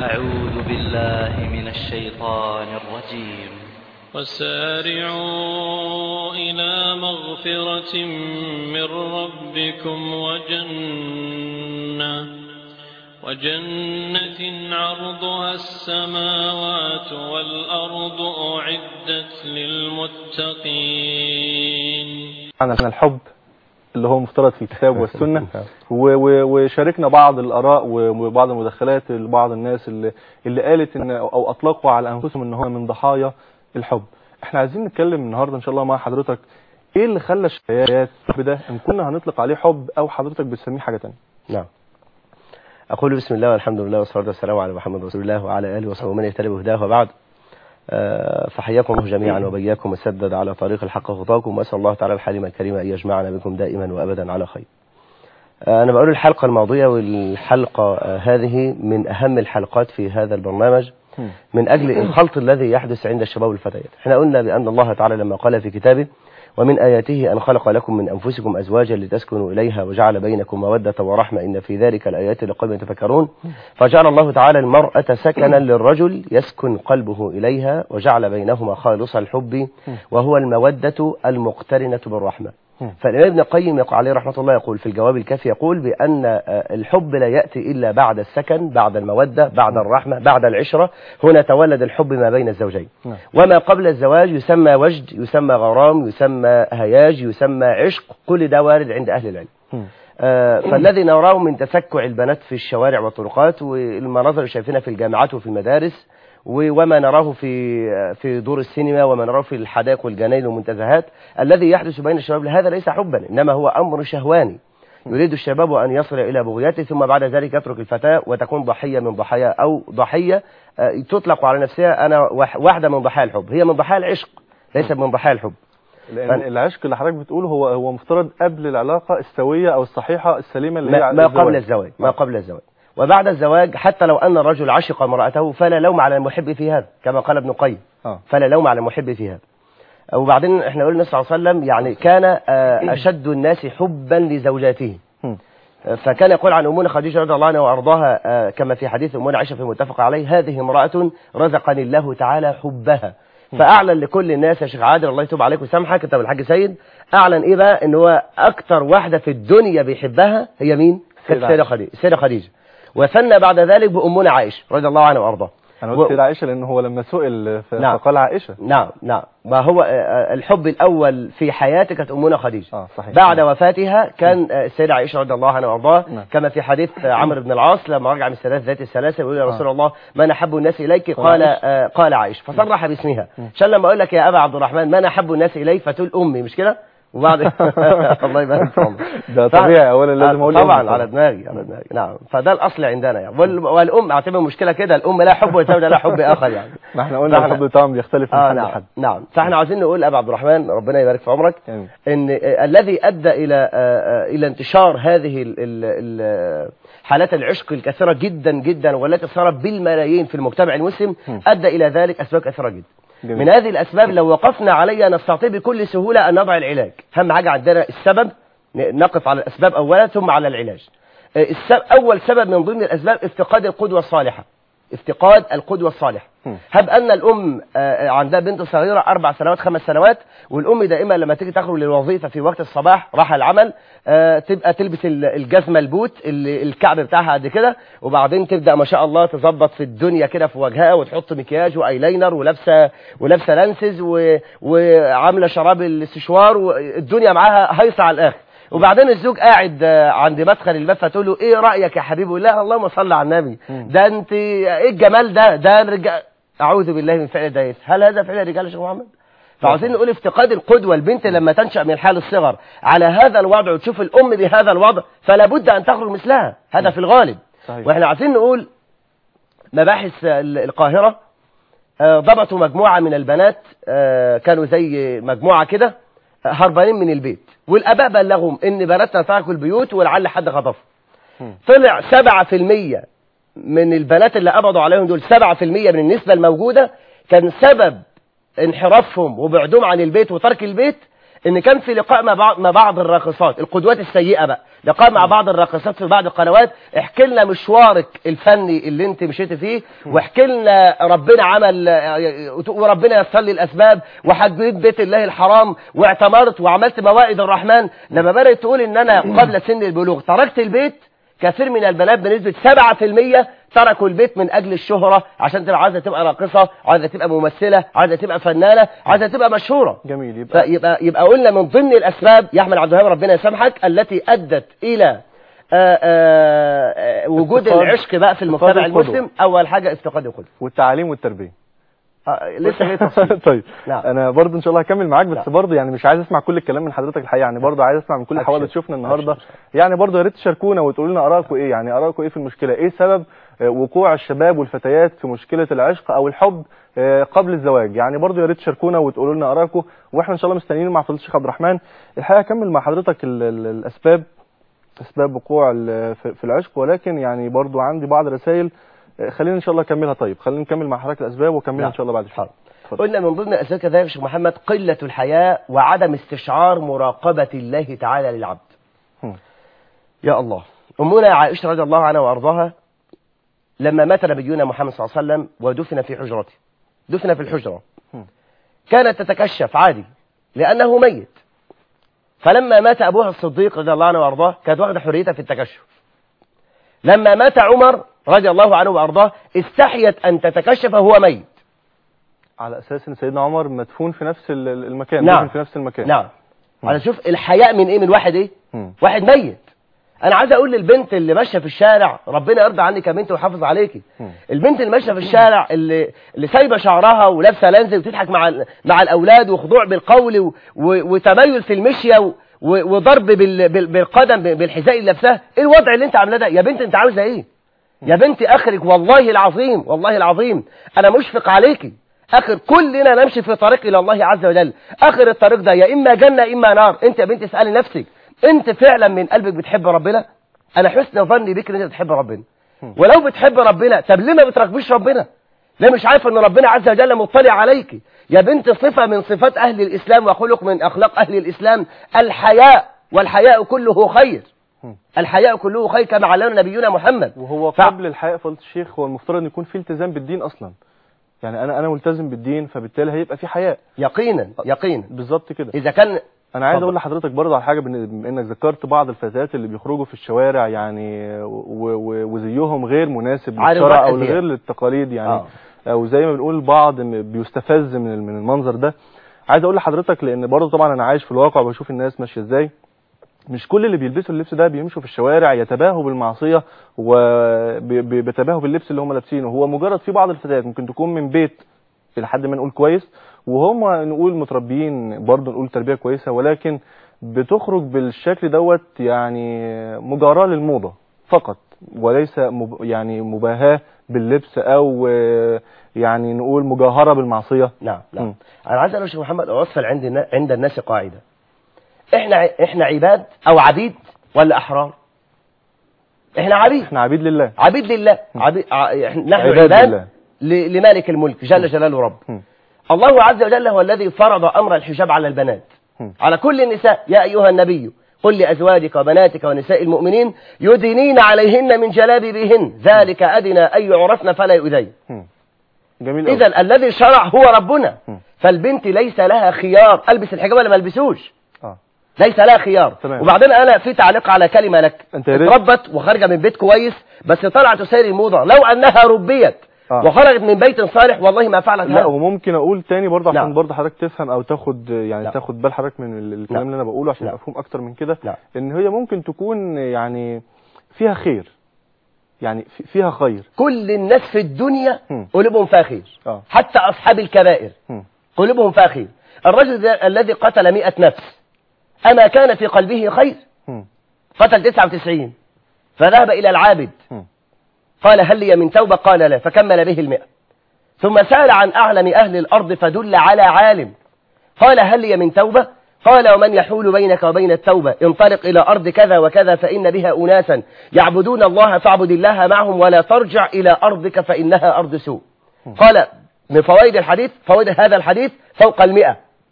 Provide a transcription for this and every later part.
أعوذ بالله من الشيطان الرجيم وسارعوا إلى مغفرة من ربكم وجنة وجنة عرضها السماوات والأرض أعدت للمتقين عن الحب اللي هو مفترض في الكتاب والسنة و- و- وشاركنا بعض الآراء وبعض المداخلات لبعض الناس اللي, اللي قالت إن أو أطلقوا على أنفسهم إن هو من ضحايا الحب احنا عايزين نتكلم النهاردة إن شاء الله مع حضرتك إيه اللي خلى الشيات ده إن كنا هنطلق عليه حب أو حضرتك بتسميه حاجة تانية نعم أقول بسم الله والحمد لله والصلاة والسلام على محمد رسول الله وعلى آله وصحبه من يهتدي بهداه وبعد آه، فحياكم الله جميعا وبياكم وسدد على طريق الحق خطاكم وأسأل الله تعالى الحليم الكريم أن يجمعنا بكم دائما وأبدا على خير آه، أنا بقول الحلقة الماضية والحلقة آه، هذه من أهم الحلقات في هذا البرنامج من أجل الخلط الذي يحدث عند الشباب والفتيات احنا قلنا بأن الله تعالى لما قال في كتابه ومن آياته أن خلق لكم من أنفسكم أزواجا لتسكنوا إليها وجعل بينكم مودة ورحمة إن في ذلك الآيات لقوم يتفكرون فجعل الله تعالى المرأة سكنا للرجل يسكن قلبه إليها وجعل بينهما خالص الحب وهو المودة المقترنة بالرحمة فالإمام ابن القيم يقول عليه رحمة الله يقول في الجواب الكافي يقول بأن آه، الحب لا يأتي إلا بعد السكن بعد المودة بعد الرحمة بعد العشرة هنا تولد الحب ما بين الزوجين نعم. وما قبل الزواج يسمى وجد يسمى غرام يسمى هياج يسمى عشق كل ده وارد عند أهل العلم آه، فالذي نراه من تسكع البنات في الشوارع والطرقات والمناظر اللي شايفينها في الجامعات وفي المدارس و- وما نراه في في دور السينما وما نراه في الحدائق والجناين والمنتزهات الذي يحدث بين الشباب هذا ليس حبا انما هو امر شهواني يريد الشباب ان يصل الى بغيته ثم بعد ذلك يترك الفتاه وتكون ضحيه من ضحايا او ضحيه آه، تطلق على نفسها انا وح- واحده من ضحايا الحب هي من ضحايا العشق ليست من ضحايا الحب لأن فن- العشق اللي حضرتك بتقوله هو هو مفترض قبل العلاقة السوية أو الصحيحة السليمة اللي ما, هي ما قبل الزواج ما قبل الزواج وبعد الزواج حتى لو أن الرجل عشق امرأته فلا لوم على المحب في هذا كما قال ابن القيم آه. فلا لوم على المحب في هذا وبعدين احنا قلنا صلى الله عليه وسلم يعني كان آه، أشد الناس حبا لزوجاته مم. آه، فكان يقول عن أمنا خديجة رضي الله عنها وأرضاها آه، كما في حديث أمنا عائشة في متفق عليه هذه امرأة رزقني الله تعالى حبها فأعلن لكل الناس يا شيخ عادل الله يتوب عليك ويسامحك أنت والحاج سيد أعلن إيه بقى إن هو أكتر واحدة في الدنيا بيحبها هي مين؟ كانت سيدة السيدة خديجة السيدة خديجة وثنى بعد ذلك بأمنا عائشة رضي الله عنها وأرضاها أنا و- قلت سيدة عائشة لأن هو لما سئل ف- نعم. فقال عائشة نعم نعم ما هو آه، آه، الحب الأول في حياتك كانت أمنا خديجة آه صحيح بعد وفاتها كان آه، السيدة عائشة رضي الله عنها وارضاها نعم. كما في حديث آه، عمرو بن العاص لما رجع من الثلاث ذات الثلاثة يقول يا آه. رسول الله من أحب الناس إليك قال قال عائشة. آه، قال عائشة فصرح باسمها عشان لما أقول لك يا أبا عبد الرحمن من أحب الناس إليك فتقول أمي مش كده وبعد الله يبارك في عمرك ده ف- طبيعي أولا لازم آه، أقول طبعا أمي على دماغي على دماغي نعم فده الأصل عندنا يعني وال- والأم أعتبر مشكلة كده الأم لا حب والزوجة لا حب آخر يعني ما احنا قلنا فاحنا- الحب طبعا بيختلف من آه حد نعم لحد نعم فاحنا عاوزين نقول أبا عبد الرحمن ربنا يبارك في عمرك يعني ان آه، الذي ادى الى آه، آه، الى انتشار هذه ال- ال- ال- حالات العشق الكثيره جدا جدا والتي صارت بالملايين في المجتمع المسلم ادى الى ذلك اسباب كثيره جدا جميل. من هذه الاسباب لو وقفنا عليها نستطيع بكل سهوله ان نضع العلاج اهم حاجه عندنا السبب ن- نقف على الاسباب اولا ثم على العلاج آه، السبب اول سبب من ضمن الاسباب افتقاد القدوه الصالحه افتقاد القدوة الصالحة هم. هب أن الأم آه، عندها بنت صغيرة أربع سنوات خمس سنوات والأم دائما لما تيجي تخرج للوظيفة في وقت الصباح راح العمل آه، تبقى تلبس ال- الجزمة البوت اللي الكعب بتاعها قد كده وبعدين تبدأ ما شاء الله تظبط في الدنيا كده في وجهها وتحط مكياج وايلاينر ولابسة ولابسة لانسز و- وعاملة شراب الاستشوار والدنيا معاها هيصة على الآخر وبعدين الزوج قاعد آه، عند مدخل الباب فتقول له ايه رايك يا حبيبي يقول لا اللهم صل على النبي ده انت ايه الجمال ده ده الرجال اعوذ بالله من فعل دايس هل هذا فعل الرجال يا شيخ محمد فعاوزين نقول افتقاد القدوه البنت لما تنشا من حال الصغر على هذا الوضع وتشوف الام بهذا الوضع فلا بد ان تخرج مثلها هذا في الغالب صحيح. واحنا عايزين نقول مباحث ال- القاهره آه، ضبطوا مجموعه من البنات آه، كانوا زي مجموعه كده آه، هربانين من البيت والاباء بلغهم ان بناتنا تركوا البيوت ولعل حد خطفهم طلع 7% من البنات اللي قبضوا عليهم دول 7% من النسبة الموجودة كان سبب انحرافهم وبعدهم عن البيت وترك البيت ان كان في لقاء مع بعض, مع بعض الراقصات القدوات السيئة بقى لقاء مع بعض الراقصات في بعض القنوات احكي لنا مشوارك الفني اللي انت مشيت فيه واحكي لنا ربنا عمل وربنا يسر لي الاسباب وحجيت بيت الله الحرام واعتمرت وعملت موائد الرحمن لما بدات تقول ان انا قبل سن البلوغ تركت البيت كثير من البنات بنسبة 7% تركوا البيت من أجل الشهرة عشان تبقى عايزة تبقى راقصة عايزة تبقى ممثلة عايزة تبقى فنانة عايزة تبقى مشهورة جميل يبقى فيبقى يبقى قلنا من ضمن الأسباب يا أحمد عبد الوهاب ربنا يسامحك التي أدت إلى آآ آآ وجود افتقاد- العشق بقى في المجتمع افتقاد القدوة. المسلم أول حاجة افتقاد القدوة والتعليم والتربيه آه، لسه جاي تفصيل طيب نعم. انا برضه ان شاء الله هكمل معاك بس نعم. برضه يعني مش عايز اسمع كل الكلام من حضرتك الحقيقه يعني برضه عايز اسمع من كل أبشر. حوالي تشوفنا النهارده أبشر. يعني برضه يا ريت تشاركونا وتقولوا لنا ارائكم ايه يعني ارائكم ايه في المشكله ايه سبب آه، وقوع الشباب والفتيات في مشكله العشق او الحب آه، قبل الزواج يعني برضه يا ريت تشاركونا وتقولوا لنا ارائكم واحنا ان شاء الله مستنيين مع فضيله الشيخ عبد الرحمن الحقيقه اكمل مع حضرتك ال- ال- الاسباب اسباب وقوع ال- في في العشق ولكن يعني برضه عندي بعض الرسائل آه، خلينا ان شاء الله اكملها طيب خلينا نكمل مع حضرتك الاسباب واكملها نعم. ان شاء الله بعد شويه اتفضل. قلنا من ضمن الأسباب كذلك يا شيخ محمد قلة الحياء وعدم استشعار مراقبة الله تعالى للعبد هم. يا الله أمنا عائشة رضي الله عنها وأرضاها لما مات نبينا محمد صلى الله عليه وسلم ودفن في حجرته دفن في الحجرة هم. كانت تتكشف عادي لأنه ميت فلما مات أبوها الصديق رضي الله عنه وأرضاه كانت واخدة حريتها في التكشف لما مات عمر رضي الله عنه وأرضاه استحيت أن تتكشف وهو ميت على اساس ان سيدنا عمر مدفون في نفس ال- ال- المكان نعم. دفن في نفس المكان نعم على شوف الحياء من ايه من واحد ايه مم. واحد ميت انا عايز اقول للبنت اللي ماشيه في الشارع ربنا يرضى عنك يا بنت ويحافظ عليكي مم. البنت اللي ماشيه في الشارع اللي اللي سايبه شعرها ولابسه لانز وتضحك مع ال- مع الاولاد وخضوع بالقول و... و... وتميل في المشيه و... و... وضرب بال... بال... بالقدم ب- بالحذاء اللي لابساه ايه الوضع اللي انت عاملاه ده يا بنت انت عاوزه ايه يا بنتي اخرك والله العظيم والله العظيم انا مشفق عليكي اخر كلنا نمشي في طريق الى الله عز وجل اخر الطريق ده يا اما جنه اما نار انت يا بنتي اسالي نفسك انت فعلا من قلبك بتحب ربنا انا حسن ظني بك ان انت بتحب ربنا ولو بتحب ربنا طب ليه ما بتراقبيش ربنا ليه مش عارفه ان ربنا عز وجل مطلع عليك يا بنت صفه من صفات اهل الاسلام وخلق من اخلاق اهل الاسلام الحياء والحياء كله خير الحياء كله خير كما علمنا نبينا محمد وهو ف- قبل الحياء فضيله الشيخ هو المفترض ان يكون في التزام بالدين اصلا يعني انا انا ملتزم بالدين فبالتالي هيبقى في حياء يقينا يقينا بالظبط كده اذا كان انا عايز اتفضل. اقول لحضرتك برضه على حاجه بن- بما انك ذكرت بعض الفتيات اللي بيخرجوا في الشوارع يعني و- و- وزيهم غير مناسب عارف للشرع بقى او دي. غير للتقاليد يعني آه. او زي ما بنقول البعض م- بيستفز من ال- من المنظر ده عايز اقول لحضرتك لان برضه طبعا انا عايش في الواقع وبشوف الناس ماشيه ازاي مش كل اللي بيلبسوا اللبس ده بيمشوا في الشوارع يتباهوا بالمعصيه وبيتباهوا باللبس اللي هم لابسينه هو مجرد في بعض الفتيات ممكن تكون من بيت الى حد ما نقول كويس وهم نقول متربيين برضه نقول تربيه كويسه ولكن بتخرج بالشكل دوت يعني مجاراه للموضه فقط وليس مب يعني مباهاه باللبس او آه، يعني نقول مجاهره بالمعصيه نعم نعم مم. انا عايز اقول يا شيخ محمد اوصل عند النا- عند الناس قاعده احنا ع- احنا عباد او عبيد ولا احرار احنا عبيد احنا عبيد لله عبيد لله عبيد ع- إحنا- نحن عباد عباد لله. ل- لمالك الملك جل جلاله رب مم. الله عز وجل هو الذي فرض امر الحجاب على البنات مم. على كل النساء يا ايها النبي قل لازواجك وبناتك ونساء المؤمنين يدنين عليهن من جلابيبهن ذلك ادنى ان يعرفن فلا يؤذين مم. جميل أوي. اذا الذي شرع هو ربنا مم. فالبنت ليس لها خيار البس الحجاب ولا ما البسوش اه ليس لها خيار تمام. وبعدين انا في تعليق على كلمه لك أنت يا ريت- اتربت وخارجه من بيت كويس بس طلعت تسير الموضه لو انها ربيت آه. وخرجت من بيت صالح والله ما فعلت لا هذا وممكن اقول تاني برضه عشان نعم. برضه حضرتك تفهم او تاخد يعني نعم. تاخد بال حضرتك من ال- الكلام نعم. اللي انا بقوله عشان نعم. مفهوم اكتر من كده نعم. ان هي ممكن تكون يعني فيها خير يعني في- فيها خير كل الناس في الدنيا مم. قلوبهم فيها خير اه حتى اصحاب الكبائر مم. قلوبهم فيها خير الرجل ده الذي قتل مئة نفس اما كان في قلبه خير مم. قتل 99 فذهب الى العابد مم. قال هل لي من توبة قال لا فكمل به المئة ثم سأل عن أعلم أهل الأرض فدل على عالم قال هل لي من توبة قال ومن يحول بينك وبين التوبة انطلق إلى أرض كذا وكذا فإن بها أناسا يعبدون الله فاعبد الله معهم ولا ترجع إلى أرضك فإنها أرض سوء قال من فوائد الحديث فوائد هذا الحديث فوق المئة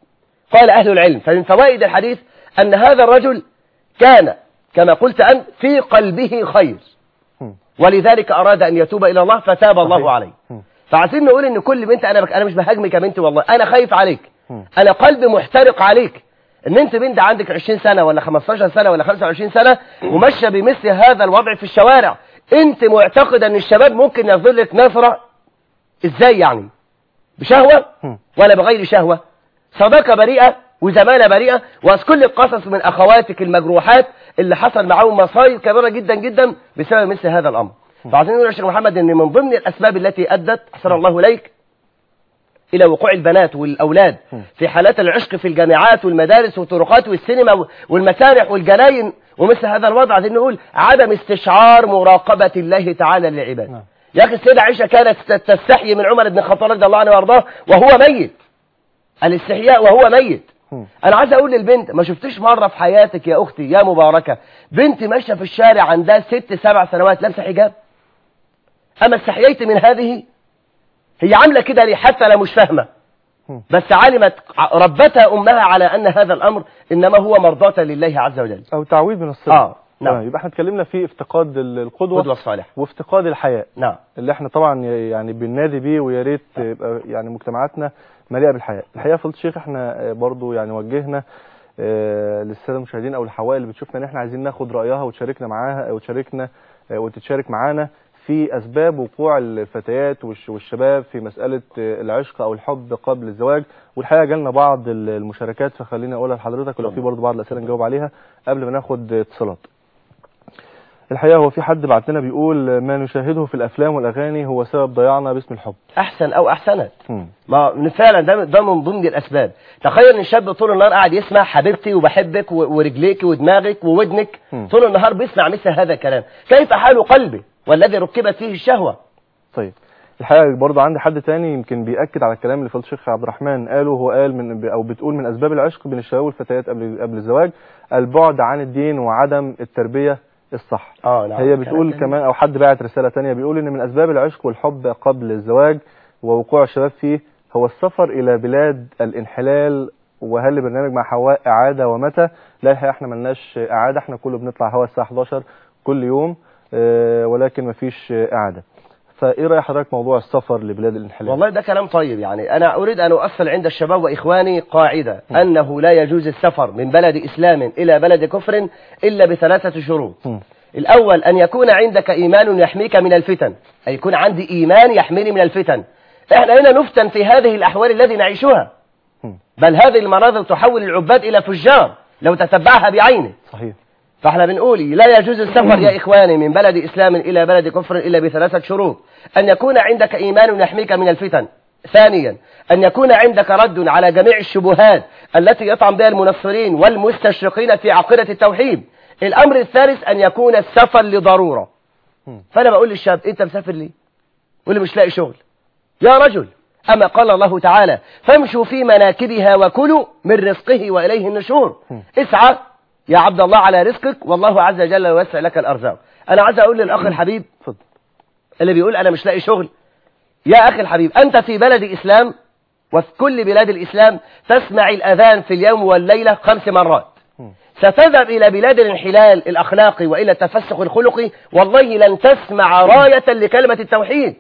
قال أهل العلم فمن فوائد الحديث أن هذا الرجل كان كما قلت أنت في قلبه خير مم. ولذلك أراد أن يتوب إلى الله فتاب الله صحيح. عليه مم. فعايزين نقول ان كل بنت انا بك انا مش بهاجمك يا بنتي والله انا خايف عليك مم. انا قلبي محترق عليك ان انت بنت عندك 20 سنه ولا 15 سنه ولا 25 سنه وماشيه بمثل هذا الوضع في الشوارع انت معتقد ان الشباب ممكن ينظر لك نظره ازاي يعني بشهوه مم. ولا بغير شهوه صداقه بريئه وزماله بريئه واذكر لك قصص من اخواتك المجروحات اللي حصل معاهم مصايب كبيره جدا جدا بسبب مثل هذا الامر فعايزين نقول يا شيخ محمد ان من ضمن الاسباب التي ادت احسن الله اليك الى وقوع البنات والاولاد في حالات العشق في الجامعات والمدارس والطرقات والسينما والمسارح والجناين ومثل هذا الوضع عايزين نقول عدم استشعار مراقبه الله تعالى للعباد نعم. يا اخي السيده عائشه كانت تستحي من عمر بن الخطاب رضي الله عنه وارضاه وهو ميت الاستحياء وهو ميت مم. انا عايز اقول للبنت ما شفتش مره في حياتك يا اختي يا مباركه بنت ماشيه في الشارع عندها ست سبع سنوات لابسه حجاب اما استحييت من هذه هي عامله كده ليه حتى لو مش فاهمه مم. بس علمت ربتها امها على ان هذا الامر انما هو مرضاه لله عز وجل او تعويض من الصدق آه، نعم. تمام. يبقى احنا اتكلمنا في افتقاد ال- القدوه قدوه الصالحه وافتقاد الحياء نعم اللي احنا طبعا يعني بننادي بيه ويا ريت يبقى يعني مجتمعاتنا مليئه بالحياء الحقيقه فضيله الشيخ احنا آه، برضو يعني وجهنا آه، للساده المشاهدين او الحوائل اللي بتشوفنا ان احنا عايزين ناخد رايها وتشاركنا معاها وتشاركنا آه، وتتشارك معانا في اسباب وقوع الفتيات والش- والشباب في مساله آه، العشق او الحب قبل الزواج والحقيقه جالنا بعض ال- المشاركات فخليني اقولها لحضرتك ولو في برضو بعض الاسئله نجاوب عليها قبل ما ناخد اتصالات الحقيقه هو في حد بعت لنا بيقول ما نشاهده في الافلام والاغاني هو سبب ضياعنا باسم الحب احسن او احسنت مم. ما فعلا ده ده من ضمن الاسباب تخيل ان الشاب طول النهار قاعد يسمع حبيبتي وبحبك و- ورجليك ودماغك وودنك مم. طول النهار بيسمع مثل هذا الكلام كيف حال قلبه والذي ركبت فيه الشهوه طيب الحقيقه برضه عندي حد تاني يمكن بياكد على الكلام اللي فضل الشيخ عبد الرحمن قاله هو قال من او بتقول من اسباب العشق بين الشباب والفتيات قبل قبل الزواج البعد عن الدين وعدم التربيه الصح اه نعم هي بتقول كمان او حد باعت رساله تانية بيقول ان من اسباب العشق والحب قبل الزواج ووقوع الشباب فيه هو السفر الى بلاد الانحلال وهل لبرنامج مع حواء اعاده ومتى لا الحقيقه احنا ملناش اعاده احنا كله بنطلع هوا الساعه 11 كل يوم آه، ولكن مفيش آه، اعاده فايه راي حضرتك موضوع السفر لبلاد الانحلال والله ده كلام طيب يعني أنا أريد أن أؤصل عند الشباب وإخواني قاعدة أنه لا يجوز السفر من بلد إسلام إلى بلد كفر إلا بثلاثة شروط مم. الأول أن يكون عندك إيمان يحميك من الفتن أي يكون عندي إيمان يحميني من الفتن إحنا هنا نفتن في هذه الأحوال التي نعيشها مم. بل هذه المناظر تحول العباد إلى فجار لو تتبعها بعينه صحيح فاحنا بنقول لا يجوز السفر يا إخواني من بلد إسلام إلى بلد كفر إلا بثلاثة شروط أن يكون عندك إيمان يحميك من الفتن ثانيا أن يكون عندك رد على جميع الشبهات التي يطعن بها المنصرين والمستشرقين في عقيدة التوحيد الأمر الثالث أن يكون السفر لضرورة مم. فأنا بقول للشاب أنت مسافر ليه واللي مش لاقي شغل يا رجل أما قال الله تعالى فامشوا في مناكبها وكلوا من رزقه وإليه النشور مم. اسعى يا عبد الله على رزقك والله عز وجل يوسع لك الأرزاق أنا عايز أقول للأخ الحبيب اتفضل اللي بيقول أنا مش لاقي شغل يا أخي الحبيب أنت في بلد إسلام وفي كل بلاد الإسلام تسمع الأذان في اليوم والليلة خمس مرات مم. ستذهب إلى بلاد الانحلال الأخلاقي وإلى التفسخ الخلقي والله لن تسمع راية لكلمة التوحيد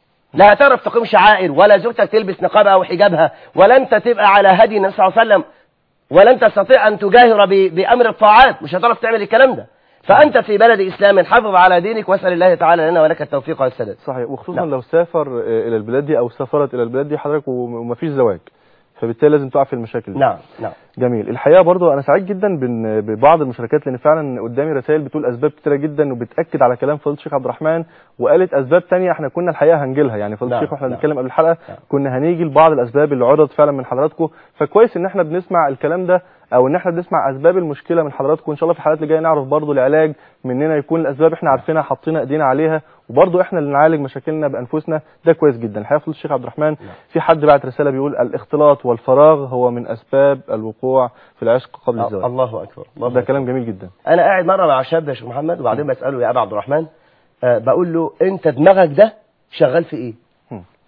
لا هتعرف تقيم شعائر ولا زوجتك تلبس نقابها أو حجابها ولا أنت تبقى على هدي النبي صلى الله عليه وسلم ولن تستطيع أن تجاهر ب- بأمر الطاعات مش هتعرف تعمل الكلام ده فأنت في بلد إسلام حافظ على دينك واسأل الله تعالى لنا ولك التوفيق والسداد صحيح وخصوصا نعم. لو سافر آه، الى البلاد دي او سافرت الى البلاد دي حضرتك وم- ومفيش زواج فبالتالي لازم تقع في المشاكل دي نعم نعم جميل الحقيقه برضو انا سعيد جدا بن- ببعض المشاركات لان فعلا قدامي رسائل بتقول اسباب كتيره جدا وبتاكد على كلام فضيله الشيخ عبد الرحمن وقالت اسباب تانية احنا كنا الحقيقه هنجيلها يعني فضيله نعم، الشيخ واحنا نعم. بنتكلم قبل الحلقه نعم. كنا هنيجي لبعض الاسباب اللي عرضت فعلا من حضراتكم فكويس ان احنا بنسمع الكلام ده او ان احنا بنسمع اسباب المشكله من حضراتكم ان شاء الله في الحلقات اللي جايه نعرف برضو العلاج مننا يكون الاسباب احنا عارفينها حاطين ايدينا عليها وبرضو احنا اللي نعالج مشاكلنا بانفسنا ده كويس جدا الحقيقه فضيله الشيخ عبد الرحمن في حد بعت رساله بيقول الاختلاط والفراغ هو من اسباب الوقوع في العشق قبل الزواج الله أكبر الله ده أكبر. كلام جميل جدا انا قاعد مره مع شاب يا شيخ محمد وبعدين بساله يا ابا عبد الرحمن آه بقول له انت دماغك ده شغال في ايه هم.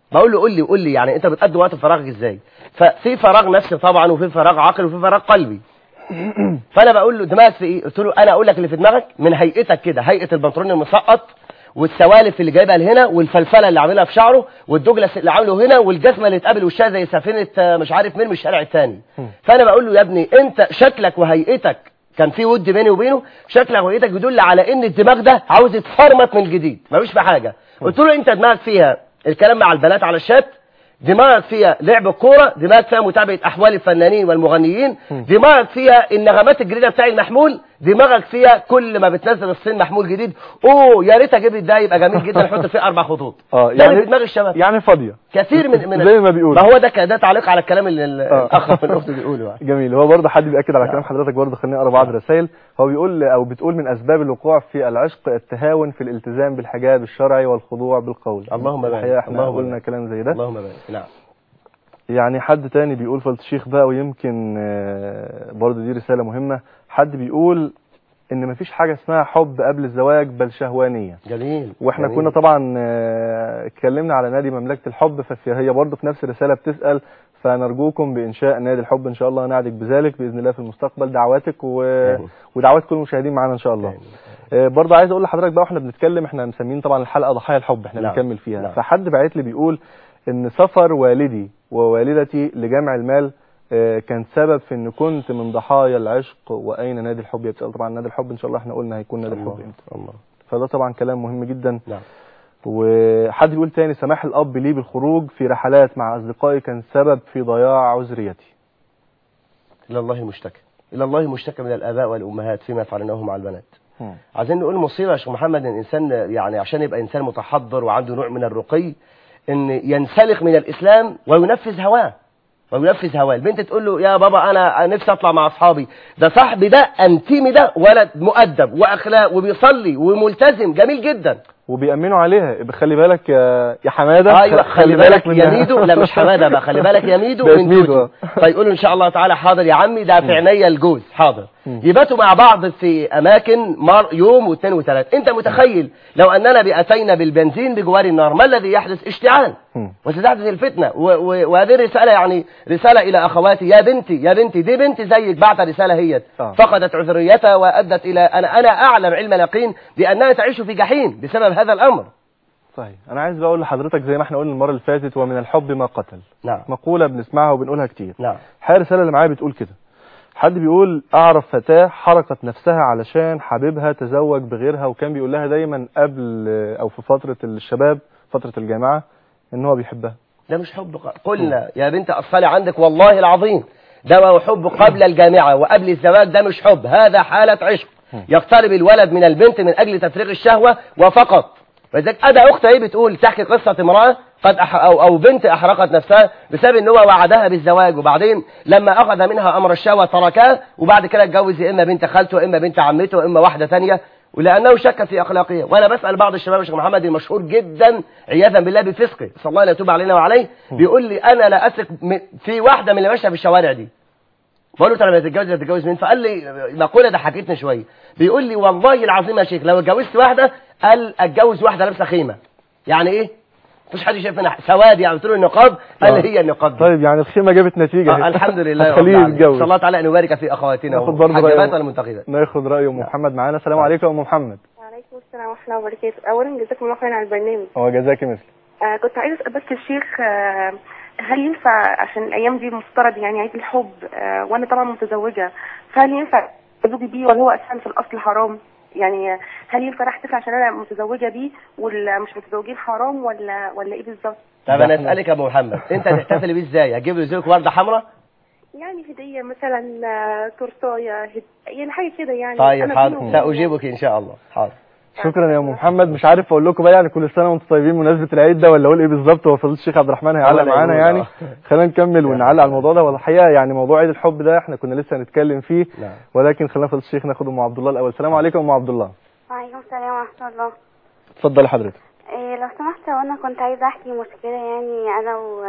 بقول له قول لي قول لي يعني انت بتقضي وقت فراغك ازاي ففي فراغ نفسي طبعا وفي فراغ عقل وفي فراغ قلبي فانا بقول له دماغك في ايه قلت له انا اقول لك اللي في دماغك من هيئتك كده هيئه البنطلون المسقط والسوالف اللي جايبها لهنا والفلفله اللي عاملها في شعره والدوجلاس اللي عامله هنا والجزمه اللي اتقابل وشها زي سفينه آه، مش عارف مين من الشارع الثاني فانا بقول له يا ابني انت شكلك وهيئتك كان في ود بيني وبينه شكلك وهيئتك يدل على ان الدماغ ده عاوز يتفرمط من جديد ملوش في حاجه قلت له انت دماغك فيها الكلام مع البنات على الشات دماغك فيها لعب الكوره دماغك فيها متابعه احوال الفنانين والمغنيين دماغك فيها النغمات الجديده بتاع المحمول دماغك فيها كل ما بتنزل الصين محمول جديد اوه يا ريت اجيب ده يبقى جميل جدا احط فيه اربع خطوط اه ده اللي في دماغ الشباب يعني فاضيه كثير من من زي ما بيقولوا. ما هو ده ك- ده تعليق على الكلام اللي ال- آه. الاخ من الاخت بيقوله يعني. جميل هو برضه حد بيأكد على كلام حضرتك برضه خليني اقرا بعض الرسائل هو بيقول او بتقول من اسباب الوقوع في العشق التهاون في الالتزام بالحجاب الشرعي والخضوع بالقول اللهم بارك. الحقيقه احنا اللهم قلنا بارك. كلام زي ده اللهم بارك نعم يعني حد تاني بيقول فضل الشيخ بقى ويمكن آه، برضه دي رسالة مهمة حد بيقول ان مفيش حاجة اسمها حب قبل الزواج بل شهوانية جميل واحنا جميل. كنا طبعا آه، اتكلمنا على نادي مملكة الحب فهي برضه في نفس الرسالة بتسأل فنرجوكم بإنشاء نادي الحب إن شاء الله نعدك بذلك بإذن الله في المستقبل دعواتك و... آمين. ودعوات كل المشاهدين معانا إن شاء الله آمين. آه، برضه عايز اقول لحضرتك بقى واحنا بنتكلم احنا مسمين طبعا الحلقه ضحايا الحب احنا نعم. بنكمل فيها نعم. فحد بعت لي بيقول ان سفر والدي ووالدتي لجمع المال آه، كان سبب في ان كنت من ضحايا العشق واين نادي الحب يتسال طبعا نادي الحب ان شاء الله احنا قلنا هيكون نادي الحب الله امتى الله فده طبعا كلام مهم جدا نعم وحد يقول تاني سماح الاب لي بالخروج في رحلات مع اصدقائي كان سبب في ضياع عذريتي الى الله المشتكى الى الله المشتكى من الاباء والامهات فيما يفعلونه مع البنات عايزين نقول مصيبه يا شيخ محمد ان الانسان يعني عشان يبقى انسان متحضر وعنده نوع من الرقي ان ينسلخ من الاسلام وينفذ هواه وينفذ هواه البنت تقول له يا بابا انا نفسي اطلع مع اصحابي ده صاحبي ده انتيمي ده ولد مؤدب واخلاق وبيصلي وملتزم جميل جدا وبيأمنوا عليها خلي بالك يا يا حماده ايوه خلي بالك يا منها. ميدو لا مش حماده بقى خلي بالك يا ميدو بقت من ميدو، توتو آه. فيقولوا ان شاء الله تعالى حاضر يا عمي ده في عينيا الجوز حاضر يباتوا مع بعض في اماكن مر يوم واثنين وثلاث انت متخيل لو اننا باتينا بالبنزين بجوار النار ما الذي يحدث اشتعال مم. وستحدث الفتنه و- و- وهذه الرساله يعني رساله الى اخواتي يا بنتي يا بنتي دي بنتي زيك بعت رساله هي آه. فقدت عذريتها وادت الى انا انا اعلم علم اليقين بانها تعيش في جحيم بسبب هذا الامر صحيح انا عايز بقى اقول لحضرتك زي ما احنا قلنا المره اللي فاتت ومن الحب ما قتل نعم مقوله بنسمعها وبنقولها كتير نعم الحقيقه الرساله اللي معايا بتقول كده حد بيقول اعرف فتاه حرقت نفسها علشان حبيبها تزوج بغيرها وكان بيقول لها دايما قبل او في فتره الشباب فتره الجامعه ان هو بيحبها ده مش حب ق- قلنا يا بنت أصلي عندك والله العظيم ده هو حب قبل الجامعة وقبل الزواج ده مش حب هذا حالة عشق يقترب الولد من البنت من أجل تفريغ الشهوة وفقط ولذلك أدا أخت اهي بتقول تحكي قصة امرأة قد أح أو, أو بنت أحرقت نفسها بسبب إن هو وعدها بالزواج وبعدين لما أخذ منها أمر الشهوة تركها وبعد كده اتجوز يا إما بنت خالته إما بنت عمته إما واحدة ثانية ولانه شك في اخلاقيه وانا بسال بعض الشباب الشيخ محمد المشهور جدا عياذا بالله بفسقه صلى الله لا يتوب علينا وعليه بيقول لي انا لا اثق م- في واحده من اللي ماشيه في الشوارع دي بقول له طب لما تتجوز تتجوز مين فقال لي مقوله ضحكتني شويه بيقول لي والله العظيم يا شيخ لو اتجوزت واحده قال اتجوز واحده لابسه خيمه يعني ايه مفيش حد شايف منها سواد يعني قلت له النقاب قال آه. لي هي النقاب دي. طيب يعني الخيمه جابت نتيجه آه الحمد لله رب خليه العالمين. يتجوز صلى الله تعالى ان يبارك في اخواتنا ناخد برضه محجبات رأي- ولا منتقبات ناخد راي ام محمد معانا السلام عليكم يا ام محمد وعليكم السلام ورحمة الله وبركاته أولا جزاكم الله خيرا على البرنامج هو جزاكي مثل آه كنت عايزة أسأل بس الشيخ آه هل ينفع عشان الأيام دي مفترض يعني عيد الحب آه وأنا طبعا متزوجة فهل ينفع زوجي بيه ولا هو أساسا في الأصل حرام يعني آه، هل ينفع أحتفل عشان أنا متزوجة بيه ولا مش متزوجين حرام ولا ولا إيه بالظبط؟ طب انا اسالك يا ابو محمد انت هتحتفل بيه ازاي هتجيب له زوجك ورده حمراء يعني هدية مثلا آه، تورتاية هد... يعني حاجة كده يعني طيب أنا حاضر بينهم ساجيبك ان شاء الله حاضر شكرا يا ام محمد مش عارف اقول لكم بقى يعني كل سنه وانتم طيبين مناسبه العيد ده ولا اقول ايه بالظبط هو فضيله الشيخ عبد الرحمن هيعلق الله معانا يقول، يعني آه. خلينا نكمل ونعلق على الموضوع ده والحقيقه يعني موضوع عيد الحب ده احنا كنا لسه هنتكلم فيه نعم. ولكن خلينا فضيله الشيخ ناخد ام عبد الله الاول السلام عليكم ام عبد الله وعليكم السلام ورحمة الله اتفضلي حضرتك إيه لو سمحت هو انا كنت عايزة احكي مشكلة يعني انا و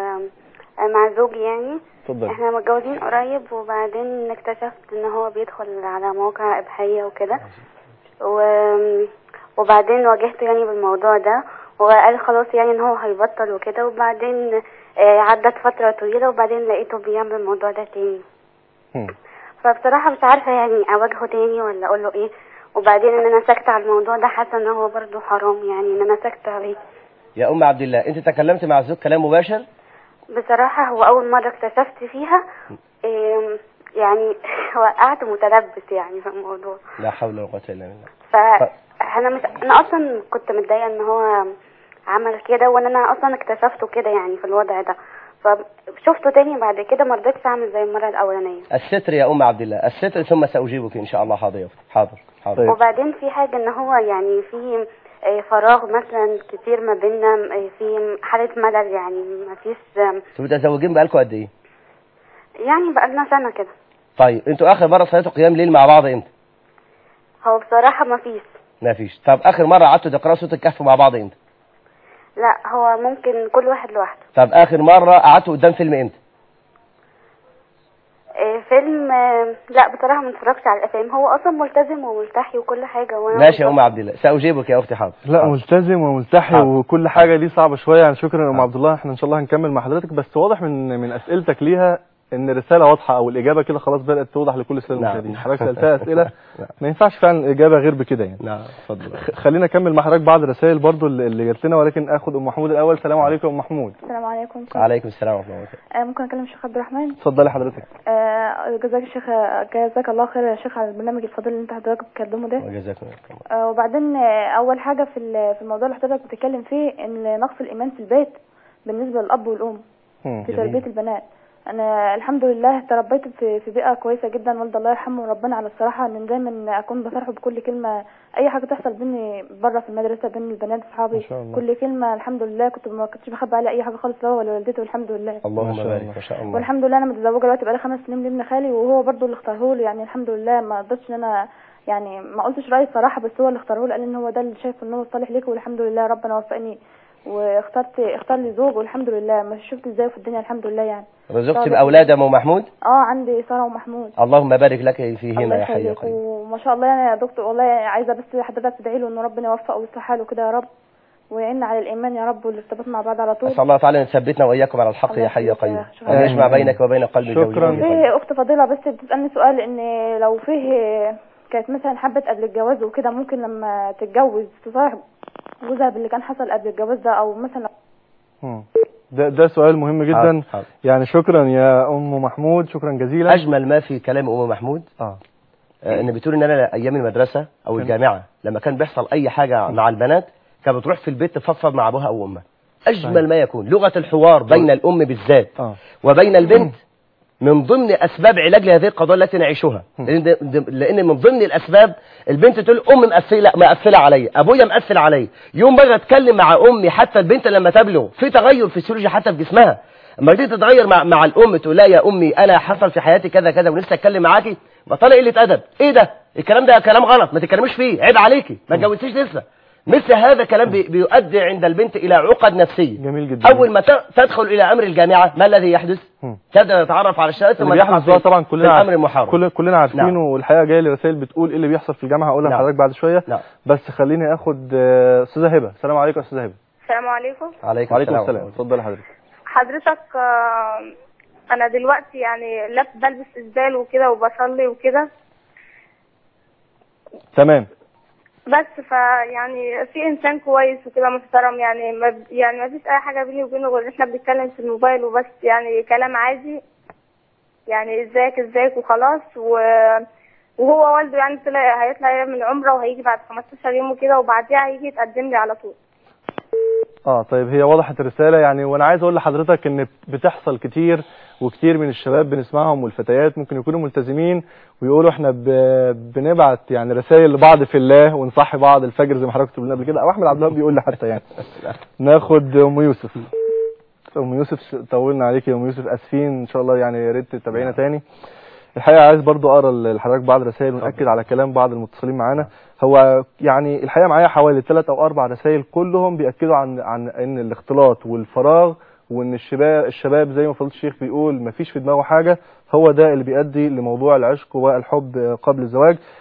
مع زوجي يعني اتفضلي احنا متجوزين قريب وبعدين اكتشفت ان هو بيدخل على مواقع اباحية وكده و... وبعدين واجهته يعني بالموضوع ده وقال خلاص يعني ان هو هيبطل وكده وبعدين آه، عدت فترة طويلة وبعدين لقيته بيعمل الموضوع ده تاني مم. فبصراحة مش عارفة يعني اواجهه تاني ولا اقول له ايه وبعدين ان انا ساكتة على الموضوع ده حاسة ان هو برضه حرام يعني ان انا ساكتة عليه يا ام عبد الله انت تكلمت مع الزوج كلام مباشر بصراحة هو أول مرة اكتشفت فيها إيه، يعني وقعت متلبس يعني في الموضوع لا حول ولا قوه الا بالله فأنا مش أنا أصلا كنت متضايقة إن هو عمل كده وإن أنا أصلا اكتشفته كده يعني في الوضع ده فشفته تاني بعد كده ما رضيتش أعمل زي المرة الأولانية الستر يا ام عبد الله الستر ثم ساجيبك ان شاء الله حاضر يا أختي. حاضر حاضر طيب. وبعدين في حاجة إن هو يعني في آه، فراغ مثلا كتير ما بيننا آه، في حالة ملل يعني ما فيش انتوا متزوجين بقالكم قد ايه يعني بقالنا سنة كده طيب انتوا اخر مره صليتوا قيام ليل مع بعض امتى هو بصراحة ما فيش ما فيش طب اخر مره قعدتوا تقراوا سوره الكهف مع بعض امتى لا هو ممكن كل واحد لوحده طب اخر مره قعدتوا قدام فيلم امتى آه، فيلم آه، لا بصراحة ما اتفرجتش على الافلام هو اصلا ملتزم وملتحي وكل حاجة وانا ماشي يا ام عبد الله ساجيبك يا اختي حاضر لا حاضر. ملتزم وملتحي حاضر. وكل حاجه دي صعبه شويه يعني شكرا يا ام حاضر. عبد الله احنا ان شاء الله هنكمل مع حضرتك بس واضح من من اسئلتك ليها ان الرساله واضحه او الاجابه كده خلاص بدات توضح لكل الساده نعم. المشاهدين حضرتك سالتها اسئله نعم. ما ينفعش فعلا الاجابه غير بكده يعني نعم اتفضل خ- خلينا نكمل مع حضرتك بعض الرسائل برضو اللي اللي جات لنا ولكن اخد ام محمود الاول السلام عليكم يا ام محمود السلام عليكم عليكم السلام ورحمه الله وبركاته آه، ممكن اكلم الشيخ عبد الرحمن اتفضلي حضرتك آه، جزاك الشيخ جزاك الله خير يا شيخ على البرنامج الفضيل اللي انت حضرتك بتقدمه ده وجزاكم الله آه، وبعدين آه، اول حاجه في ال- في الموضوع اللي حضرتك بتتكلم فيه ان نقص الايمان في البيت بالنسبه للاب والام مم. في جميل. تربيه البنات انا الحمد لله تربيت في في بيئه كويسه جدا والد الله يرحمه وربنا على الصراحه ان دايما اكون بفرحه بكل كلمه اي حاجه تحصل بيني بره في المدرسه بين البنات اصحابي ما شاء الله. كل كلمه الحمد لله كنت ما كنتش بخبي عليه اي حاجه خالص لا هو ولا والدتي والحمد لله ما اللهم شاء بارك الله. ما شاء الله والحمد لله انا متزوجه دلوقتي بقالي خمس سنين لابن خالي وهو برضو اللي اختاره لي يعني الحمد لله ما قدرتش ان انا يعني ما قلتش رايي الصراحه بس هو اللي اختاره لي قال ان هو ده اللي شايفه ان هو صالح ليك والحمد لله ربنا وفقني واخترت اختار لي زوج والحمد لله ما شفت ازاي في الدنيا الحمد لله يعني رزقت باولاد يا ام محمود اه عندي ساره ومحمود اللهم بارك لك فيهما الله يا حي يا يخليك قيوم وما شاء الله يعني يا دكتور والله عايزه بس حضرتك تدعي له ان ربنا يوفقه ويصلح حاله كده يا رب ويعيننا على الايمان يا رب والارتباط مع بعض على طول اسال الله تعالى ان يثبتنا واياكم على الحق الله يا حي يا يخليك يا قيوم أخي. وان يجمع آمين. بينك وبين قلب شكراً. زوجك في اخت فضيله بس بتسالني سؤال ان لو فيه كانت مثلا حبت قبل الجواز وكده ممكن لما تتجوز تصاحب جوزها باللي كان حصل قبل الجواز ده او مثلا مم. ده ده سؤال مهم جدا حاضر، حاضر. يعني شكرا يا ام محمود شكرا جزيلا اجمل ما في كلام ام محمود اه آه، ان بتقول ان انا ايام المدرسه او كان- الجامعه لما كان بيحصل اي حاجه مع البنات كانت بتروح في البيت تفضفض مع ابوها او امها اجمل صحيح. ما يكون لغه الحوار بين الام بالذات اه وبين البنت من ضمن اسباب علاج لهذه القضايا التي نعيشها م. لان ده- ده- لان من ضمن الاسباب البنت تقول امي مقفله مقفله عليا ابويا مقفل عليا يوم بقى اتكلم مع امي حتى البنت لما تبلغ في تغير فسيولوجي حتى في جسمها اما تيجي تتغير مع, مع الام تقول لها يا امي انا حصل في حياتي كذا كذا ونفسي اتكلم معاكي بطلع قله ادب ايه ده الكلام ده كلام غلط ما تتكلموش فيه عيب عليكي ما اتجوزتيش لسه مثل هذا كلام بي- بيؤدي عند البنت الى عقد نفسيه جميل جدا اول ما ت- تدخل الى امر الجامعه ما الذي يحدث مم. تبدا تتعرف على الشباب ثم اللي تقع بيحدث في- ده طبعا في كلنا عارف- الامر المحرم كل كلنا عارفينه نعم. والحقيقه جايه لي رسائل بتقول ايه اللي بيحصل في الجامعه هقولها نعم. لحضرتك بعد شويه نعم بس خليني اخد آه، استاذه هبه السلام عليكم يا استاذه هبه السلام عليكم عليكم, وعليكم السلام, السلام اتفضلي حضرتك حضرتك آه، انا دلوقتي يعني لا بلبس اسدال وكده وبصلي وكده تمام بس فيعني في انسان كويس وكده محترم يعني ما ب- يعني ما فيش اي حاجه بيني وبينه غير إن احنا بنتكلم في الموبايل وبس يعني كلام عادي يعني ازيك ازيك وخلاص و وهو والده يعني طلع هيطلع يعمل عمره وهيجي بعد 15 يوم وكده وبعديها هيجي يتقدم لي على طول اه طيب هي وضحت الرساله يعني وانا عايز اقول لحضرتك ان بتحصل كتير وكتير من الشباب بنسمعهم والفتيات ممكن يكونوا ملتزمين ويقولوا احنا ب... بنبعت يعني رسائل لبعض في الله ونصحي بعض الفجر زي ما حضرتك قلنا قبل كده او احمد عبد الوهاب بيقول لي حتى يعني ناخد ام يوسف ام يوسف طولنا عليك يا ام يوسف اسفين ان شاء الله يعني يا ريت تتابعينا تاني الحقيقه عايز برضو اقرا لحضرتك بعض الرسائل وناكد على كلام بعض المتصلين معانا هو يعني الحقيقه معايا حوالي ثلاث او اربع رسائل كلهم بياكدوا عن عن ان الاختلاط والفراغ وان الشباب الشباب زي ما فضيله الشيخ بيقول ما فيش في دماغه حاجه هو ده اللي بيؤدي لموضوع العشق والحب قبل الزواج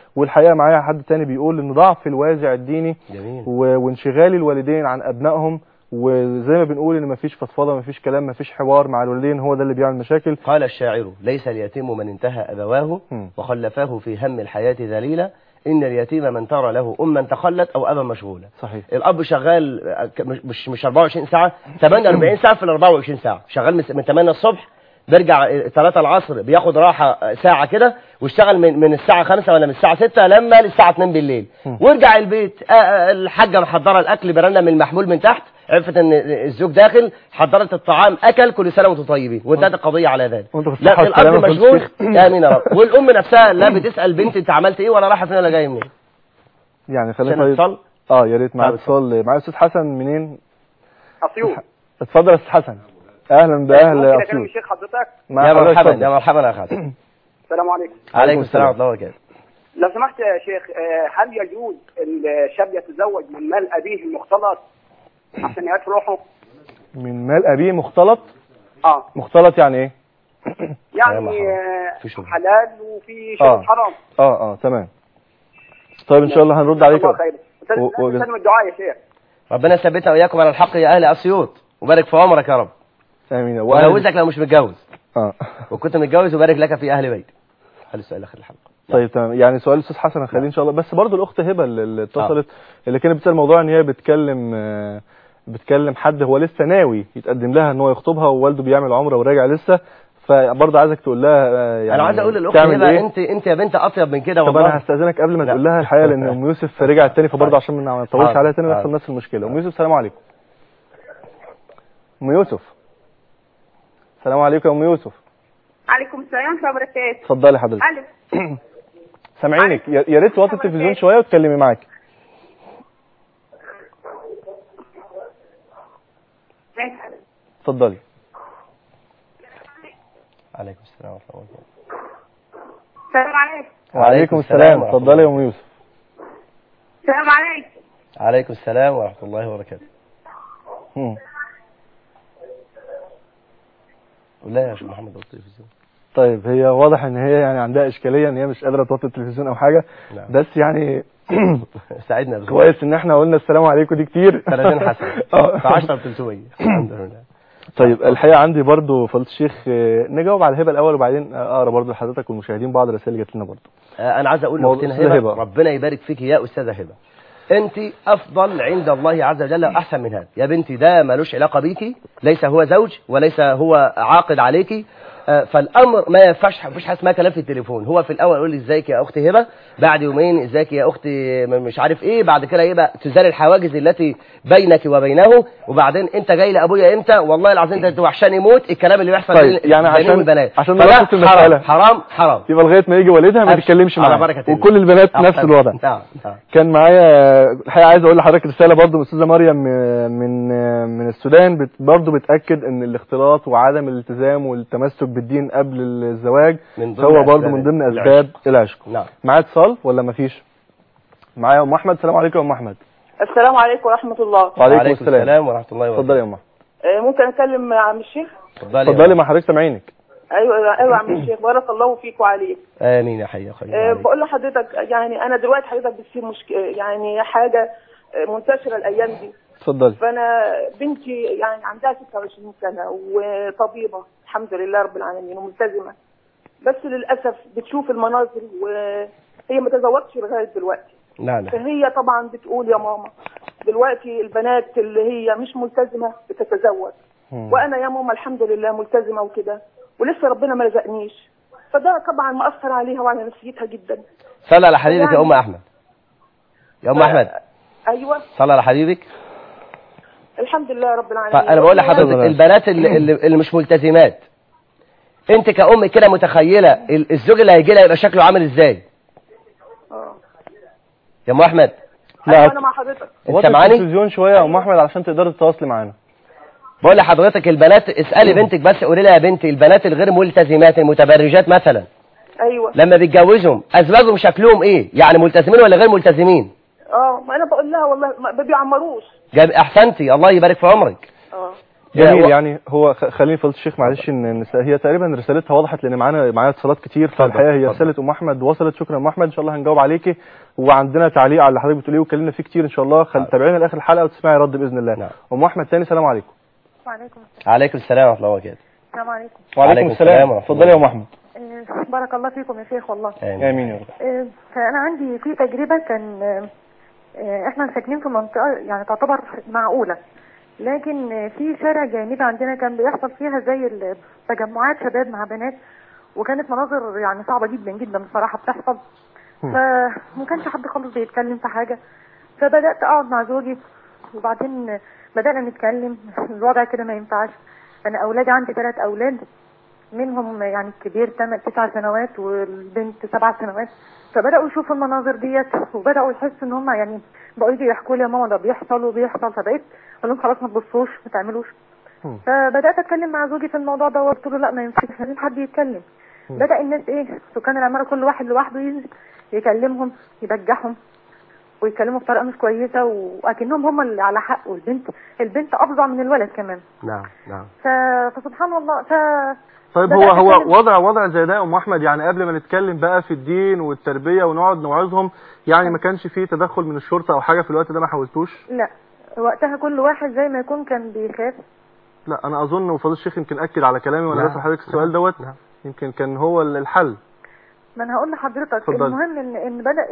والحقيقه معايا حد تاني بيقول ان ضعف الوازع الديني جميل و- وانشغال الوالدين عن ابنائهم وزي ما بنقول ان مفيش فضفضه مفيش كلام مفيش حوار مع الوالدين هو ده اللي بيعمل مشاكل قال الشاعر ليس اليتيم من انتهى أبواه مم. وخلفاه في هم الحياة ذليلا إن اليتيم من ترى له أما تخلت أو أبا مشغولا صحيح الأب شغال آه، ك- مش- مش مش 24 ساعة 48 ساعة في ال 24 ساعة شغال من من 8 الصبح بيرجع 3 العصر بياخد راحة آه، ساعة كده واشتغل من من الساعة 5 ولا من الساعة 6 لما للساعة 2 بالليل وارجع البيت آه، آه، الحاجة محضرة الأكل برنة من المحمول من تحت عرفت ان الزوج داخل حضرت الطعام اكل كل سنه وانتم طيبين وانتهت القضيه على ذلك وانت لا بالصحة الاب والسلامة يا مشغول فضيلة يا امين يا رب والام نفسها لا بتسال بنت انت عملت ايه ولا رايحه فين ولا جايه منين يعني خلينا عشان طيب اتصل اه يا ريت معايا طيب، اتصال معايا استاذ حسن منين اسيوط اتفضل يا استاذ حسن اهلا باهل ممكن اكلم اسيوط الشيخ حضرتك مع يا حضرتك مرحبا اتفضل. يا مرحبا يا خالد السلام عليكم عليكم السلام ورحمه الله وبركاته لو سمحت يا شيخ آه، هل يجوز الشاب يتزوج من مال ابيه المختلط عشان يعيش روحه؟ من مال ابيه مختلط اه مختلط يعني ايه يعني محمد. آه، في شغل. حلال وفي آه. شغل حرام اه اه تمام طيب ان شاء الله هنرد عليك الله خير و- و- سلم الدعاء يا شيخ ربنا يثبتنا واياكم على الحق يا اهل اسيوط وبارك في عمرك يا رب امين وجوزك لو مش متجوز اه وكنت متجوز وبارك لك في اهل بيتك هل السؤال اخر الحلقه طيب تمام يعني سؤال الاستاذ حسن هنخليه ان شاء الله بس برضو الاخت هبه اللي اللي اتصلت اللي كانت بتسال موضوع ان هي بتكلم آه، بتكلم حد هو لسه ناوي يتقدم لها ان هو يخطبها ووالده بيعمل عمره وراجع لسه فبرضه عايزك تقول لها آه، يعني انا عايز اقول للاخت تعمل هبه ايه انت انت يا بنت اطيب من كده طب انا والله هستاذنك قبل ما لا. تقول لها الحقيقه لان ام يوسف رجعت تاني فبرضه عشان ما نطولش حاضر. عليها تاني حاضر. نحصل نفس المشكله ام يوسف السلام عليكم ام يوسف السلام عليكم يا ام يوسف عليكم السلام ورحمه الله وبركاته اتفضلي حضرتك الف سامعينك يا يا ريت توطي التلفزيون شويه وتكلمي معاك اتفضلي عليكم السلام ورحمه الله وبركاته السلام عليكم وعليكم السلام السلام ورحمة اتفضلي يا ام يوسف السلام عليكم عليكم السلام ورحمه الله وبركاته مم. قول لها يا شيخ محمد وطي التلفزيون طيب هي واضح ان هي يعني عندها اشكاليه ان هي مش قادره توطي التلفزيون او حاجه نعم. بس يعني ساعدنا يا زوج. كويس ان احنا قلنا السلام عليكم دي كتير 30 حسنه اه. في 10 300 الحمد لله طيب الحقيقه عندي برضو فضيله الشيخ آه، نجاوب على الهبه الاول وبعدين اقرا برضو لحضرتك والمشاهدين بعض الرسائل اللي جات لنا برضو آه، انا عايز اقول موضوع لاختنا أستاذة هبه هبة. ربنا يبارك فيك يا استاذه هبه انت افضل عند الله عز وجل واحسن من هذا يا بنتي ده ملوش علاقه بيكي ليس هو زوج وليس هو عاقد عليكي آه، فالامر ما ينفعش مفيش حاجه اسمها كلام في التليفون هو في الاول يقول لي ازيك يا اختي هبه بعد يومين ازيك يا اختي م- مش عارف ايه بعد كده يبقى تزال الحواجز التي بينك وبينه وبعدين انت جاي لابويا امتى والله العظيم ده وحشاني موت الكلام اللي بيحصل طيب، بين يعني بينهم عشان- البنات عشان فده نلخص المسألة. حرام حرام حرام يبقى لغايه ما يجي والدها ما أبشر. تتكلمش على معاها بركة الله. وكل البنات نفس أحسن. الوضع نعم نعم. كان معايا الحقيقه عايز اقول لحضرتك رساله برضو من استاذه مريم من من السودان بت برضو بتاكد ان الاختلاط وعدم الالتزام والتمسك بالدين قبل الزواج من ضمن هو برضو أسباب من ضمن العشق. اسباب العشق نعم معايا اتصال ولا مفيش معايا ام احمد السلام عليكم يا ام احمد السلام عليكم ورحمة الله وعليكم وعليكم السلام السلام ورحمه الله وبركاته اتفضلي يا ام احمد آه، ممكن أتكلم مع عم الشيخ اتفضلي اتفضلي مع حضرتك سامعينك أيوة أيوة يا عم الشيخ بارك الله فيك وعليك امين يا حي يا خير آه، وعليك. بقول لحضرتك يعني أنا دلوقتي حضرتك بتصير مشك... يعني حاجة آه، منتشرة الأيام دي اتفضلي فأنا بنتي يعني عندها 26 سنة وطبيبة الحمد لله رب العالمين وملتزمة بس للأسف بتشوف المناظر وهي ما تزوجتش لغاية دلوقتي لا لا فهي طبعا بتقول يا ماما دلوقتي البنات اللي هي مش ملتزمة بتتزوج مم. وانا يا ماما الحمد لله ملتزمه وكده ولسه ربنا ما رزقنيش فده طبعا مأثر عليها وعلى نفسيتها جدا صلى على حبيبك يا ام احمد يا ام احمد ايوه صلى على حبيبك الحمد لله رب العالمين فانا بقول لحضرتك ربنا البنات اللي, اللي اللي مش ملتزمات انت كأم كده متخيله ال- الزوج اللي هيجي لها يبقى شكله عامل ازاي اه يا ام احمد لا أيوة انا مع حضرتك انت وطي سامعاني التلفزيون شويه يا ام احمد علشان تقدري تتواصلي معانا بقول لحضرتك البنات اسالي بنتك بس قولي لها يا بنتي البنات الغير ملتزمات المتبرجات مثلا ايوه لما بيتجوزهم ازواجهم شكلهم ايه يعني ملتزمين ولا غير ملتزمين اه ما انا بقول لها والله ما ما بيعمروش جاب احسنتي الله يبارك في عمرك اه جميل هو- يعني هو خ- خليني فضيله الشيخ معلش ان إن هي تقريبا رسالتها وضحت لان معانا معايا اتصالات كتير فالحقيقه هي اتفضل. رساله ام احمد وصلت شكرا يا ام احمد ان شاء الله هنجاوب عليكي وعندنا تعليق على اللي حضرتك بتقوليه واتكلمنا فيه كتير ان شاء الله خل... تابعينا لاخر الحلقه وتسمعي رد باذن الله نعم. ام احمد تاني سلام عليكم وعليكم عليكم السلام ورحمه الله وبركاته السلام عليكم وعليكم السلام ورحمة اتفضلي يا الله. ام احمد آه، بارك الله فيكم يا شيخ والله آمين. امين يا رب آه، فانا عندي في تجربه كان آه، آه، احنا ساكنين في منطقه يعني تعتبر معقوله لكن آه، في شارع جانبي عندنا كان بيحصل فيها زي ال- تجمعات شباب مع بنات وكانت مناظر يعني صعبه جدا جدا بصراحه بتحصل فما كانش حد خالص بيتكلم في حاجه فبدات اقعد مع زوجي وبعدين آه، بدانا نتكلم الوضع كده ما ينفعش انا اولادي عندي ثلاث اولاد منهم يعني الكبير تم- تسع سنوات والبنت سبع سنوات فبداوا يشوفوا المناظر ديت وبداوا يحسوا ان هم يعني بقوا يجي يحكوا لي يا ماما ده بيحصل وبيحصل فبقيت اقول لهم خلاص ما تبصوش ما تعملوش مم. فبدات اتكلم مع زوجي في الموضوع ده وقلت له لا ما ينفعش لازم حد يتكلم بدا الناس ايه سكان العماره كل واحد لوحده ينزل يكلمهم يبجحهم ويتكلموا بطريقه مش كويسه واكنهم هم اللي على حق والبنت البنت افظع من الولد كمان نعم نعم ف... فسبحان الله ف طيب بدأت هو هو أتكلم. وضع وضع زي ده يا ام احمد يعني قبل ما نتكلم بقى في الدين والتربيه ونقعد نوعظهم يعني ما كانش فيه تدخل من الشرطه او حاجه في الوقت ده ما حاولتوش لا وقتها كل واحد زي ما يكون كان بيخاف لا انا اظن وفضيله الشيخ يمكن اكد على كلامي وانا نعم. بسال حضرتك السؤال دوت نعم. يمكن كان هو ال- الحل ما انا هقول لحضرتك اتفضل. المهم ان ان بدا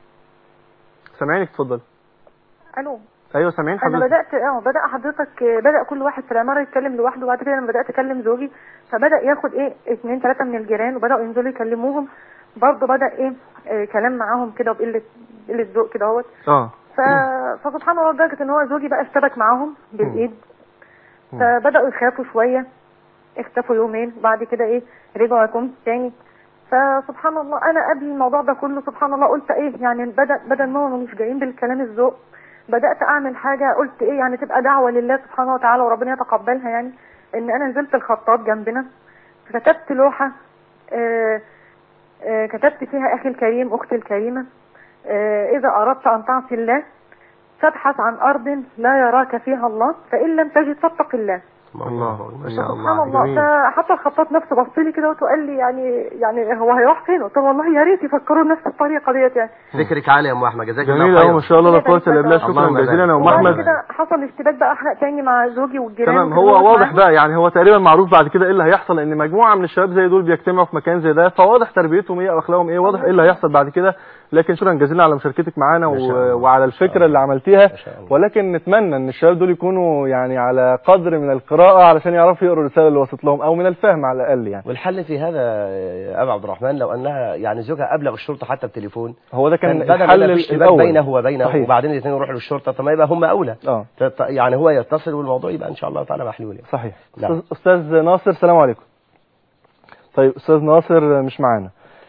سامعينك اتفضل الو ايوه سامعين انا حضرتك بدات اه بدا حضرتك بدا كل واحد في العماره يتكلم لوحده وبعد كده لما بدات اكلم زوجي فبدا ياخد ايه اثنين ثلاثه من الجيران وبداوا ينزلوا يكلموهم برضه بدا ايه آه كلام معاهم كده بقله قله ذوق كده اهوت اه ف... فسبحان الله لدرجه ان هو زوجي بقى اشتبك معاهم بالايد مم. فبداوا يخافوا شويه اختفوا يومين وبعد كده ايه رجعوا يكون تاني فسبحان الله انا قبل الموضوع ده كله سبحان الله قلت ايه يعني بدا بدل ما هم مش جايين بالكلام الذوق بدات اعمل حاجه قلت ايه يعني تبقى دعوه لله سبحانه وتعالى وربنا يتقبلها يعني ان انا نزلت الخطاط جنبنا كتبت لوحه آه آه كتبت فيها اخي الكريم اختي الكريمه آه اذا اردت ان تعصي الله فابحث عن ارض لا يراك فيها الله فان لم تجد فاتق الله الله ما شاء سبحان الله الله جميل فحتى الخطاط نفسه بص لي كده وقال لي يعني يعني هو هيروح فين؟ قلت له والله يا ريت يفكروا نفس الطريقه ديت يعني ذكرك عالي يا ام احمد جزاك جميل الله قوي خير ما شاء الله لا قوه الا بالله اللهم شكرا جزيلا يا ام بارك. احمد وبعد كده حصل اشتباك بقى تاني مع زوجي والجيران تمام وكده هو وقت واضح معاهم. بقى يعني هو تقريبا معروف بعد كده ايه اللي هيحصل ان مجموعه من الشباب زي دول بيجتمعوا في مكان زي ده فواضح تربيتهم ايه واخلاقهم ايه واضح ايه اللي هيحصل بعد كده لكن شكرا جزيلا على مشاركتك معانا ما شاء و... الله. وعلى ما شاء الفكره اللي الله. عملتيها ما شاء الله. ولكن نتمنى ان الشباب دول يكونوا يعني على قدر من القراءه علشان يعرفوا يقروا الرساله اللي وصلت لهم او من الفهم على الاقل يعني والحل في هذا يا ابا عبد الرحمن لو انها يعني زوجها ابلغ الشرطه حتى التليفون هو ده كان بدل الحل ما في اشتباك الاول بينه وبينه صحيح. وبعدين الاثنين يروحوا للشرطه فما يبقى هم اولى اه فط- يعني هو يتصل والموضوع يبقى ان شاء الله تعالى محلول يعني. صحيح نعم. أستاذ- استاذ ناصر السلام عليكم طيب استاذ ناصر مش معانا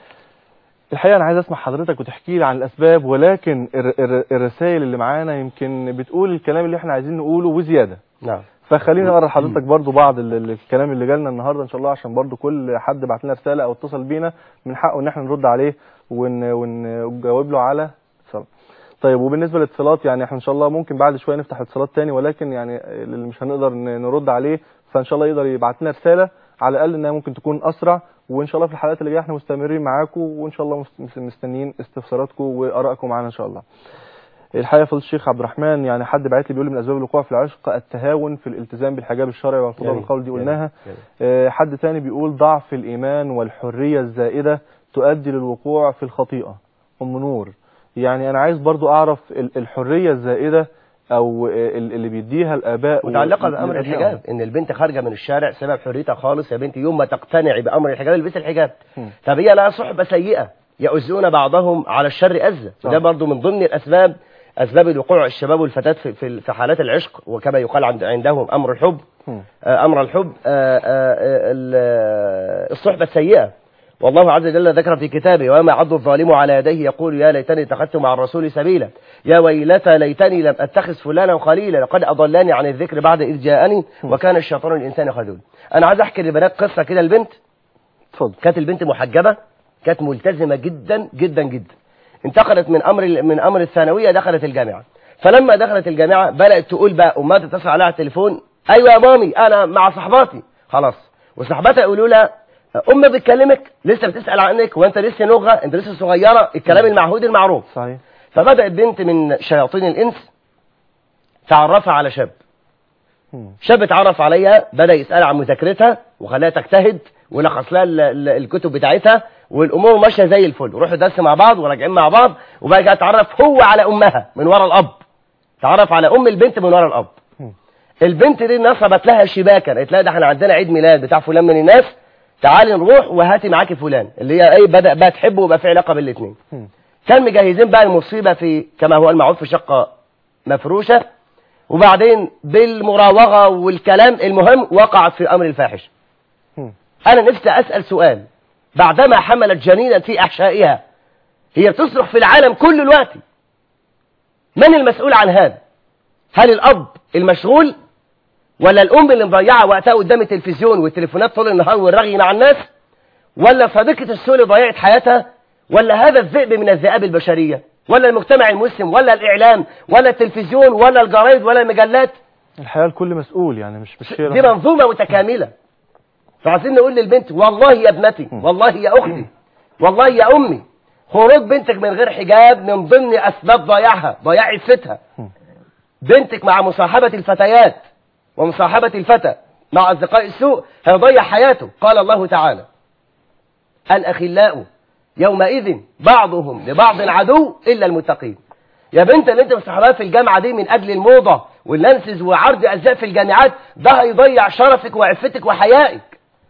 الحقيقه انا عايز اسمع حضرتك وتحكي لي عن الاسباب ولكن الر- الر- الرسائل اللي معانا يمكن بتقول الكلام اللي احنا عايزين نقوله وزياده نعم فخليني اقرا لحضرتك برضو بعض ال- ال- الكلام اللي جالنا النهارده ان شاء الله عشان برضو كل حد بعت لنا رساله او اتصل بينا من حقه ان احنا نرد عليه ون ون- ونجاوب له على اتصال طيب وبالنسبه للاتصالات يعني احنا ان شاء الله ممكن بعد شويه نفتح اتصالات تاني ولكن يعني اللي مش هنقدر ن- نرد عليه فان شاء الله يقدر يبعت لنا رساله على الاقل انها ممكن تكون اسرع وان شاء الله في الحلقات اللي جايه احنا مستمرين معاكم وان شاء الله مست- مستنيين استفساراتكم وارائكم معانا ان شاء الله الحقيقه فضيله الشيخ عبد الرحمن يعني حد بعت لي بيقول لي من اسباب الوقوع في العشق التهاون في الالتزام بالحجاب الشرعي والقضاء جميل. بالقول دي جميل. قلناها جميل. آه، حد تاني بيقول ضعف الايمان والحريه الزائده تؤدي للوقوع في الخطيئه ام نور يعني انا عايز برضو اعرف ال- الحريه الزائده او آه، ال- اللي بيديها الاباء متعلقه و- بامر لأبنائهم. الحجاب ان البنت خارجه من الشارع سبب حريتها خالص يا بنتي يوم ما تقتنعي بامر الحجاب البسي الحجاب مم. طب هي لها صحبه سيئه يؤذون بعضهم على الشر اذى صح. وده برضو من ضمن الاسباب اسباب الوقوع الشباب والفتاه في في في حالات العشق وكما يقال عند عندهم امر الحب مم. آه، امر الحب آه، آه، آه، ال- آه، الصحبه السيئه والله عز وجل ذكر في كتابه وما عض الظالم على يديه يقول يا ليتني اتخذت مع الرسول سبيلا يا ويلتى ليتني لم اتخذ فلانا خليلا لقد اضلاني عن الذكر بعد اذ جاءني وكان الشيطان الانسان خذول انا عايز احكي للبنات قصه كده البنت اتفضل كانت البنت محجبه كانت ملتزمه جدا جدا جدا انتقلت من امر من امر الثانويه دخلت الجامعه فلما دخلت الجامعه بدات تقول بقى امها تتصل عليها على التليفون ايوه يا مامي انا مع صحباتي خلاص وصحباتها يقولوا لها امك بتكلمك لسه بتسال عنك وانت لسه نغه انت لسه صغيره الكلام المعهود المعروف صحيح فبدات بنت من شياطين الانس تعرفها على شاب مم. شاب اتعرف عليها بدا يسال عن مذاكرتها وخلاها تجتهد ولخص لها ال- ال- الكتب بتاعتها والامور ماشيه زي الفل وروحوا درس مع بعض وراجعين مع بعض وبقى جاي اتعرف هو على امها من ورا الاب تعرف على ام البنت من ورا الاب مم. البنت دي نصبت لها شباكا قالت لها ده احنا عندنا عيد ميلاد بتاع فلان من الناس تعالي نروح وهاتي معاكي فلان اللي هي ايه بدا بقى تحبه ويبقى في علاقه بالاثنين مم. كان مجهزين بقى المصيبه في كما هو المعروف في شقه مفروشه وبعدين بالمراوغه والكلام المهم وقعت في امر الفاحش مم. انا نفسي اسال سؤال بعدما حملت جنينا في احشائها هي بتصرخ في العالم كل الوقت من المسؤول عن هذا هل الاب المشغول ولا الام اللي مضيعه وقتها قدام التلفزيون والتليفونات طول النهار والرغي مع الناس ولا صديقه السوء اللي ضيعت حياتها ولا هذا الذئب من الذئاب البشريه ولا المجتمع المسلم ولا الاعلام ولا التلفزيون ولا الجرايد ولا المجلات الحقيقه الكل مسؤول يعني مش مش شيء دي منظومة متكاملة فعايزين نقول للبنت والله يا ابنتي والله يا أختي والله يا أمي خروج بنتك من غير حجاب من ضمن أسباب ضياعها ضياع عفتها بنتك مع مصاحبة الفتيات ومصاحبة الفتى مع أصدقاء السوء هيضيع حياته قال الله تعالى الأخلاء يومئذ بعضهم لبعض عدو إلا المتقين يا بنت اللي انت مصاحبها في الجامعة دي من أجل الموضة واللانسز وعرض أزياء في الجامعات ده هيضيع شرفك وعفتك وحيائك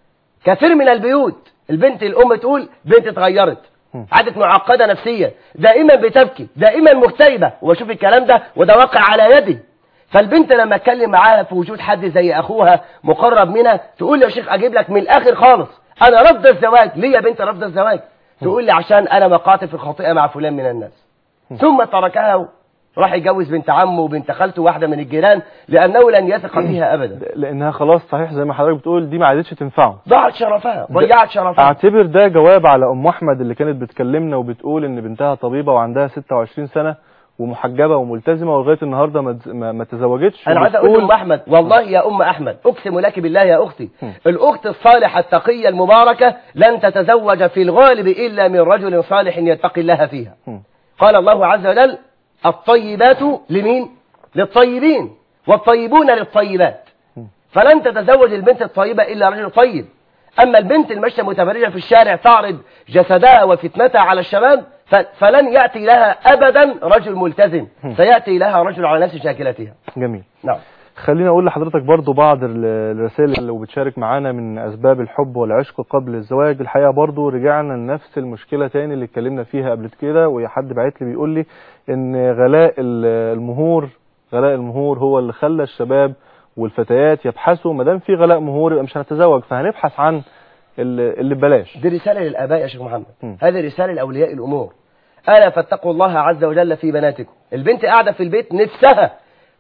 كثير من البيوت البنت الأم تقول بنت اتغيرت عادت معقدة نفسيا دائما بتبكي دائما مكتئبة وبشوف الكلام ده وده واقع على يدي فالبنت لما اتكلم معاها في وجود حد زي اخوها مقرب منها تقول لي يا شيخ اجيب لك من الاخر خالص انا رافضه الزواج ليه يا بنت رافضه الزواج تقول لي عشان انا وقعت في الخطيئه مع فلان من الناس ثم تركها راح يتجوز بنت عمه وبنت خالته واحده من الجيران لانه لن يثق فيها ابدا لانها خلاص صحيح زي ما حضرتك بتقول دي ما عادتش تنفعه ضاعت شرفها ضيعت شرفها اعتبر ده جواب على ام احمد اللي كانت بتكلمنا وبتقول ان بنتها طبيبه وعندها 26 سنه ومحجبه وملتزمه ولغايه النهارده ما ما ما تزوجتش انا عايز اقول وبتقول- لام احمد والله يا ام احمد اقسم لك بالله يا اختي الاخت الصالحه التقيه المباركه لن تتزوج في الغالب الا من رجل صالح يتقي الله فيها قال الله عز وجل الطيبات لمين للطيبين والطيبون للطيبات فلن تتزوج البنت الطيبة إلا رجل طيب أما البنت المشية متبرجة في الشارع تعرض جسدها وفتنتها على الشباب ف- فلن يأتي لها أبدا رجل ملتزم سيأتي لها رجل على نفس شاكلتها جميل نعم خليني اقول لحضرتك برضو بعض ال- الرسائل اللي بتشارك معانا من اسباب الحب والعشق قبل الزواج الحقيقه برضو رجعنا لنفس المشكله تاني اللي اتكلمنا فيها قبل كده ويا حد بعت لي بيقول لي ان غلاء ال- المهور غلاء المهور هو اللي خلى الشباب والفتيات يبحثوا ما دام في غلاء مهور يبقى مش هنتزوج فهنبحث عن ال- اللي ببلاش دي رسالة للآباء يا شيخ محمد مم. هذه رسالة لأولياء الأمور ألا فاتقوا الله عز وجل في بناتكم البنت قاعدة في البيت نفسها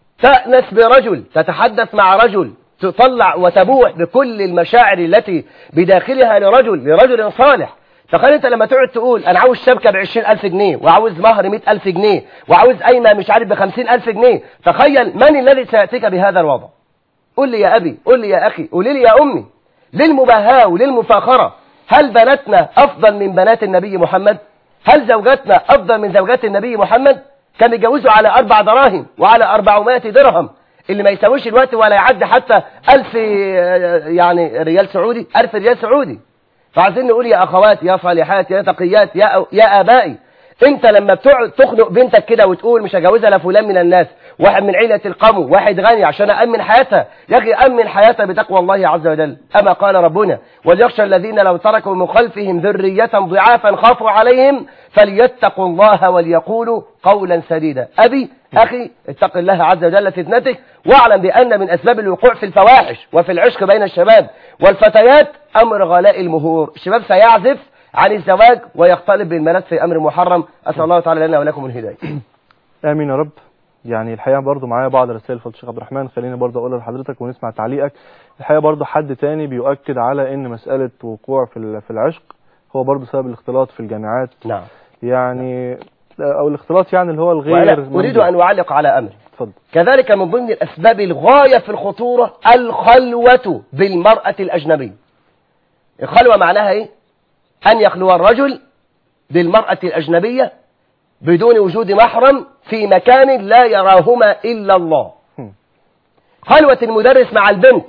تأنس برجل تتحدث مع رجل تطلع وتبوح بكل المشاعر التي بداخلها لرجل لرجل صالح تخيل انت لما تقعد تقول انا عاوز شبكه ب 20000 جنيه وعاوز مهر 100000 جنيه وعاوز قايمه مش عارف ب 50000 جنيه تخيل من الذي سياتيك بهذا الوضع قل لي يا أبي قل لي يا أخي قولي لي يا أمي للمباهاة وللمفاخرة هل بناتنا أفضل من بنات النبي محمد هل زوجاتنا أفضل من زوجات النبي محمد كانوا يتجوزوا على أربع دراهم وعلى أربعمائة درهم اللي ما يساويش الوقت ولا يعدي حتى ألف آه، يعني ريال سعودي ألف ريال سعودي فعايزين نقول يا أخوات يا صالحات يا تقيات يا, يا آبائي انت لما بتقعد تخنق بنتك كده وتقول مش هجوزها لفلان من الناس واحد من عيلة القوم واحد غني عشان أأمن حياتها يا أخي أمن حياتها بتقوى الله عز وجل أما قال ربنا وليخشى الذين لو تركوا من خلفهم ذرية ضعافا خافوا عليهم فليتقوا الله وليقولوا قولا سديدا أبي أخي اتق الله عز وجل في فتنتك واعلم بأن من أسباب الوقوع في الفواحش وفي العشق بين الشباب والفتيات أمر غلاء المهور الشباب سيعزف عن الزواج ويختلط بالبنات في أمر محرم أسأل الله تعالى لنا ولكم الهداية امين يا رب يعني الحقيقه برضو معايا بعض الرسائل فضل الشيخ عبد الرحمن خليني برضو اقولها لحضرتك ونسمع تعليقك الحقيقه برضو حد تاني بيؤكد على ان مساله وقوع في ال- في العشق هو برضو سبب الاختلاط في الجامعات نعم يعني او الاختلاط يعني اللي هو وأنا الغير أريد أن أعلق على أمر اتفضل كذلك من ضمن الأسباب الغاية في الخطورة الخلوة بالمرأة الأجنبية الخلوة معناها إيه؟ أن يخلو الرجل بالمرأة الأجنبية بدون وجود محرم في مكان لا يراهما إلا الله هم. خلوة المدرس مع البنت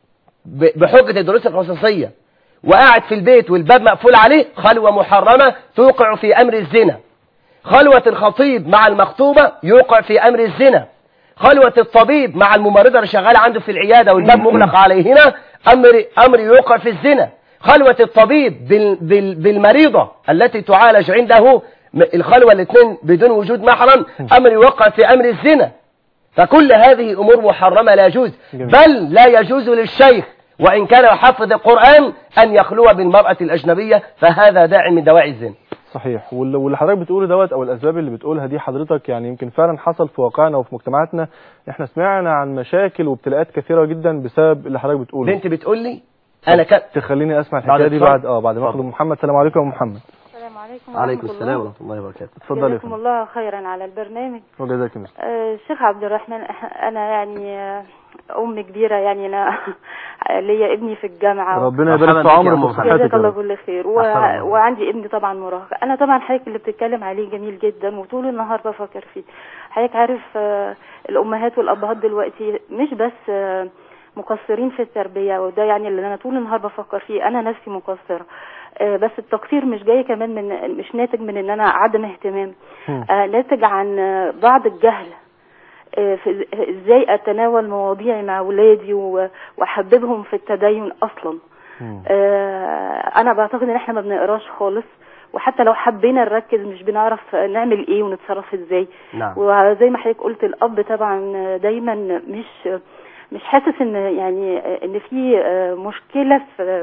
ب- بحجة الدروس الخصوصية وقاعد في البيت والباب مقفول عليه خلوة محرمة توقع في أمر الزنا خلوة الخطيب مع المخطوبة يوقع في أمر الزنا خلوة الطبيب مع الممرضة اللي شغالة عنده في العيادة والباب مغلق عليهما أمر أمر يوقع في الزنا خلوة الطبيب بال بال بالمريضة التي تعالج عنده م- الخلوة الاثنين بدون وجود محرم أمر يوقع في أمر الزنا فكل هذه أمور محرمة لا يجوز جميل. بل لا يجوز للشيخ وإن كان يحفظ القرآن أن يخلو بالمرأة الأجنبية فهذا داعي من دواعي الزنا صحيح وال- واللي حضرتك بتقوله دوت او الاسباب اللي بتقولها دي حضرتك يعني يمكن فعلا حصل في واقعنا وفي مجتمعاتنا احنا سمعنا عن مشاكل وابتلاءات كثيره جدا بسبب اللي حضرتك بتقوله بنت بتقول لي أنا كان تخليني اسمع بعد الحكايه دي اتصال؟ بعد اه بعد ما اخد اتفضل. محمد السلام عليكم يا أم محمد السلام عليكم عليكم ورحمة السلام الله. ورحمة الله وبركاته اتفضلي يا جزاكم فندم الله خيرا على البرنامج وجزاك الله آه، الشيخ عبد الرحمن إح- انا يعني آه، ام كبيره يعني انا ليا ابني في الجامعه ربنا مرحبا يبارك في بك يا عمرك أم وصحتك جزاك يا الله رب. كل خير و... أحسن الله. وعندي ابني طبعا مراهق انا طبعا حضرتك اللي بتتكلم عليه جميل جدا وطول النهار بفكر فيه حضرتك عارف آه، الامهات والابهات دلوقتي مش بس آه، مقصرين في التربيه وده يعني اللي انا طول النهار بفكر فيه انا نفسي مقصره آه، بس التقصير مش جاي كمان من مش ناتج من ان انا عدم اهتمام مم. آه، ناتج عن آه، بعض الجهل آه، في ازاي اتناول مواضيعي مع ولادي و- واحببهم في التدين اصلا مم. آه، انا بعتقد ان احنا ما بنقراش خالص وحتى لو حبينا نركز مش بنعرف نعمل ايه ونتصرف ازاي نعم وزي ما حضرتك قلت الاب طبعا دايما مش مش حاسس ان يعني ان في مشكله في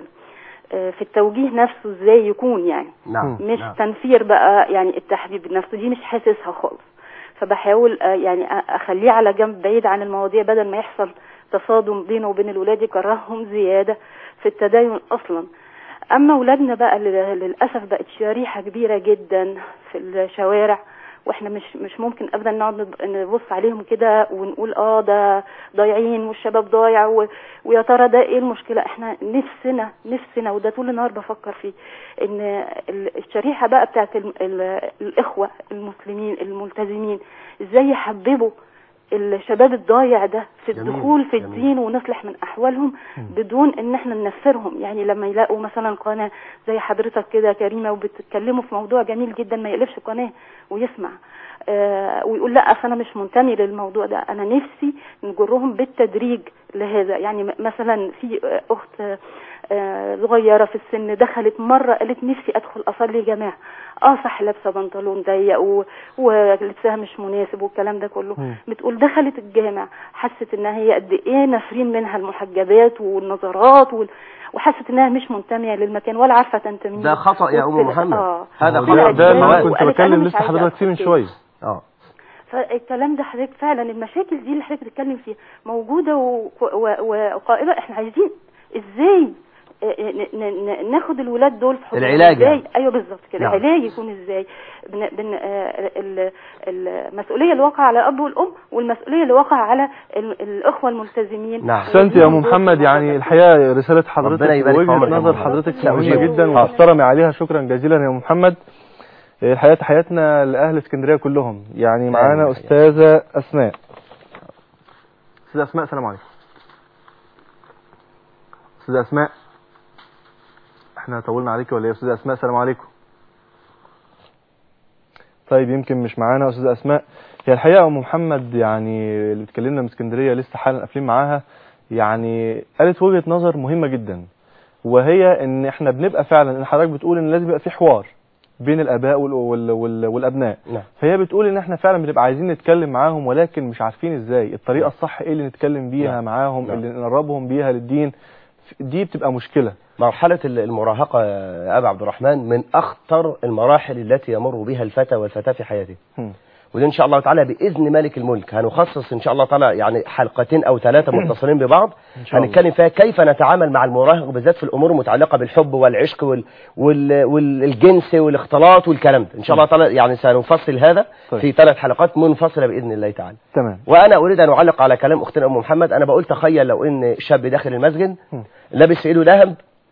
في التوجيه نفسه ازاي يكون يعني نعم مش نعم. تنفير بقى يعني التحبيب نفسه دي مش حاسسها خالص فبحاول آه، يعني أ- اخليه على جنب بعيد عن المواضيع بدل ما يحصل تصادم بينه وبين الولاد يكرههم زياده في التدين اصلا اما اولادنا بقى لل- للاسف بقت شريحه كبيره جدا في الشوارع واحنا مش مش ممكن ابدا نقعد نب- نبص عليهم كده ونقول اه ده ضايعين والشباب ضايع و- ويا ترى ده ايه المشكله احنا نفسنا نفسنا وده طول النهار بفكر فيه ان ال- الشريحه بقى بتاعت ال- ال- الاخوه المسلمين الملتزمين ازاي يحببوا الشباب الضايع ده في جميل، الدخول في جميل. الدين ونصلح من احوالهم بدون ان احنا ننفرهم يعني لما يلاقوا مثلا قناه زي حضرتك كده كريمه وبتتكلموا في موضوع جميل جدا ما يقلبش قناه ويسمع آه ويقول لا اصل انا مش منتمي للموضوع ده انا نفسي نجرهم بالتدريج لهذا يعني م- مثلا في آه، اخت آه، آه، صغيره في السن دخلت مره قالت نفسي ادخل اصلي جماعه اه صح لابسه بنطلون ضيق و- ولبسها مش مناسب والكلام ده كله مم. بتقول دخلت الجامع حست انها هي قد ايه نافرين منها المحجبات والنظرات وال... وحست انها مش منتميه للمكان ولا عارفه تنتمي ده خطأ يا أم وبت- محمد. اه هذا ده, خطأ ده اللي انا بالجواز. كنت وقالت أنا بكلم مش لسه عايزة حضرتك فيه من أدخل شويه اه فالكلام ده حضرتك فعلا المشاكل دي اللي حضرتك بتتكلم فيها موجوده و- و- وقائمه احنا عايزين ازاي ن- ن- ن- ناخد الولاد دول في حضننا العلاج ازاي يعني. ايوه بالظبط كده نعم. العلاج يكون ازاي بن... بن... آه، ال- المسؤوليه اللي واقعه على الاب والام والمسؤوليه اللي واقعه على ال- الاخوه الملتزمين نعم. احسنت يا ام محمد يعني الحقيقه رساله حضرتك ربنا يبارك في ووجهه عمرك يا نظر أم حضرتك محمد. مهمه سأجيب. جدا واحترمي عليها شكرا جزيلا يا ام محمد إيه، الحقيقه تحياتنا لاهل اسكندريه كلهم يعني معانا آمين. استاذه اسماء استاذه اسماء السلام عليكم استاذه اسماء احنا طولنا عليكي ولا ايه يا استاذه اسماء السلام عليكم طيب يمكن مش معانا استاذه اسماء هي الحقيقه ام محمد يعني اللي اتكلمنا من اسكندريه لسه حالا قافلين معاها يعني قالت وجهه نظر مهمه جدا وهي ان احنا بنبقى فعلا ان حضرتك بتقول ان لازم يبقى في حوار بين الاباء وال وال وال والابناء نعم فهي بتقول ان احنا فعلا بنبقى عايزين نتكلم معاهم ولكن مش عارفين ازاي الطريقه الصح ايه اللي نتكلم بيها نعم. معاهم نعم. اللي نقربهم بيها للدين دي بتبقى مشكله مرحلة المراهقة يا أبا عبد الرحمن من أخطر المراحل التي يمر بها الفتى والفتاة في حياته هم. ودي ان شاء الله تعالى باذن مالك الملك هنخصص ان شاء الله تعالى يعني حلقتين او ثلاثه متصلين ببعض شاء الله. هنتكلم فيها كيف نتعامل مع المراهق بالذات في الامور المتعلقه بالحب والعشق وال... وال... والجنس والاختلاط والكلام ده ان شاء الله تعالى يعني سنفصل هذا طيب. في ثلاث حلقات منفصله باذن الله تعالى تمام وانا اريد ان اعلق على كلام اختنا ام محمد انا بقول تخيل لو ان شاب داخل المسجد م. لابس في ايده ذهب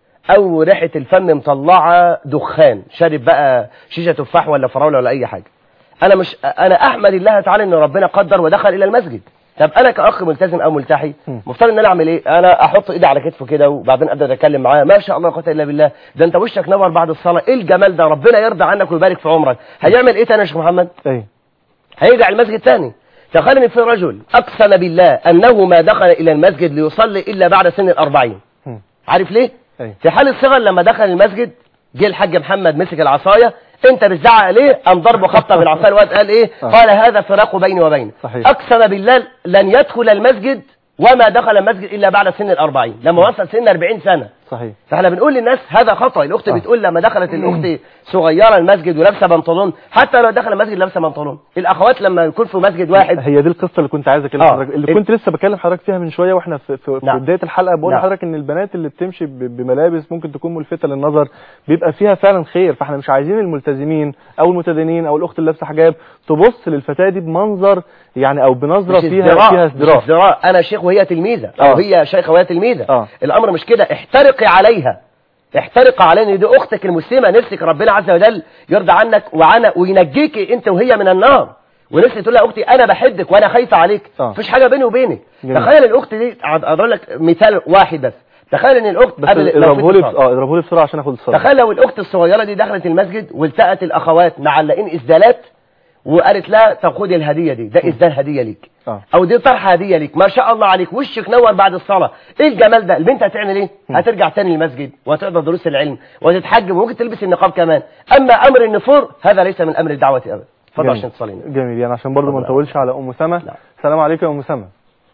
او ريحه الفم مطلعه دخان شارب بقى شيشه تفاح ولا فراوله ولا اي حاجه انا مش انا احمد الله تعالى ان ربنا قدر ودخل الى المسجد طب انا كاخ ملتزم او ملتحي م. مفترض ان انا اعمل ايه انا احط ايدي على كتفه كده وبعدين ابدا اتكلم معاه ما شاء الله لا قوه الا بالله ده انت وشك نور بعد الصلاه ايه الجمال ده ربنا يرضى عنك ويبارك في عمرك هيعمل ايه تاني يا شيخ محمد ايوه هيرجع المسجد تاني تخيل ان في رجل اقسم بالله انه ما دخل الى المسجد ليصلي الا بعد سن الاربعين م. عارف ليه ايوه في حال الصغر لما دخل المسجد جه الحاج محمد مسك العصايه انت بتزعق ليه قام ضربه خبطه بالعصايه الواد قال ايه آه. قال هذا فراق بيني وبينه صحيح. اقسم بالله لن يدخل المسجد وما دخل المسجد الا بعد سن الأربعين لما وصل سن 40 سنه صحيح فاحنا بنقول للناس هذا خطأ الاخت آه. بتقول لما دخلت الاخت صغيره المسجد ولابسه بنطلون حتى لو دخل المسجد لابسه بنطلون الاخوات لما يكون في مسجد واحد هي دي القصه اللي كنت عايز اكلم آه. حضرتك اللي ال- كنت لسه بكلم حضرتك فيها من شويه واحنا في, في, في نعم. بدايه الحلقه بقول نعم. لحضرتك ان البنات اللي بتمشي ب- بملابس ممكن تكون ملفته للنظر بيبقى فيها فعلا خير فاحنا مش عايزين الملتزمين او المتدينين او الاخت اللي لابسه حجاب تبص للفتاه دي بمنظر يعني او بنظره مش فيها ازدراء فيها مش ازدراء ازدراء انا شيخ وهي تلميذه آه. او هي شيخه وهي تلميذه آه. الامر مش كده احترقي عليها احترق عليها ان دي اختك المسلمه نفسك ربنا عز وجل يرضى عنك وعنا وينجيكي انت وهي من النار ونفسي تقول لها اختي انا بحبك وانا خايفه عليك آه. مفيش حاجه بيني وبينك جميل. تخيل الاخت دي اضرب لك مثال واحد بس تخيل ان الاخت بس قبل لو في اضربه لي اتصال. اه اضربه لي بسرعه عشان اخد الصلاه تخيل لو الاخت الصغيره دي دخلت المسجد والتقت الاخوات معلقين اسدالات وقالت لها طب خدي الهديه دي ده اسدال هديه ليك اه او دي طرحه هديه ليك ما شاء الله عليك وشك نور بعد الصلاه ايه الجمال ده البنت هتعمل ايه هترجع تاني المسجد وهتحضر دروس العلم وتتحجب وممكن تلبس النقاب كمان اما امر النفور هذا ليس من امر الدعوه ابدا اتفضل جميل. عشان تصلي جميل يعني عشان برضو ما اتفضل. نطولش على ام سما نعم. السلام عليكم يا ام سما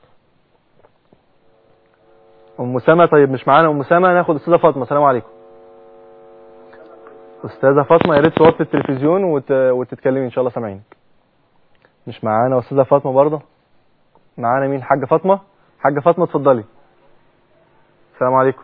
ام سما طيب مش معانا ام سما ناخد استاذه فاطمه السلام عليكم استاذه فاطمه يا ريت توطي التلفزيون وت... وتتكلمي ان شاء الله سامعينك مش معانا استاذه فاطمه برضه معانا مين حاجه فاطمه حاجه فاطمه اتفضلي السلام عليكم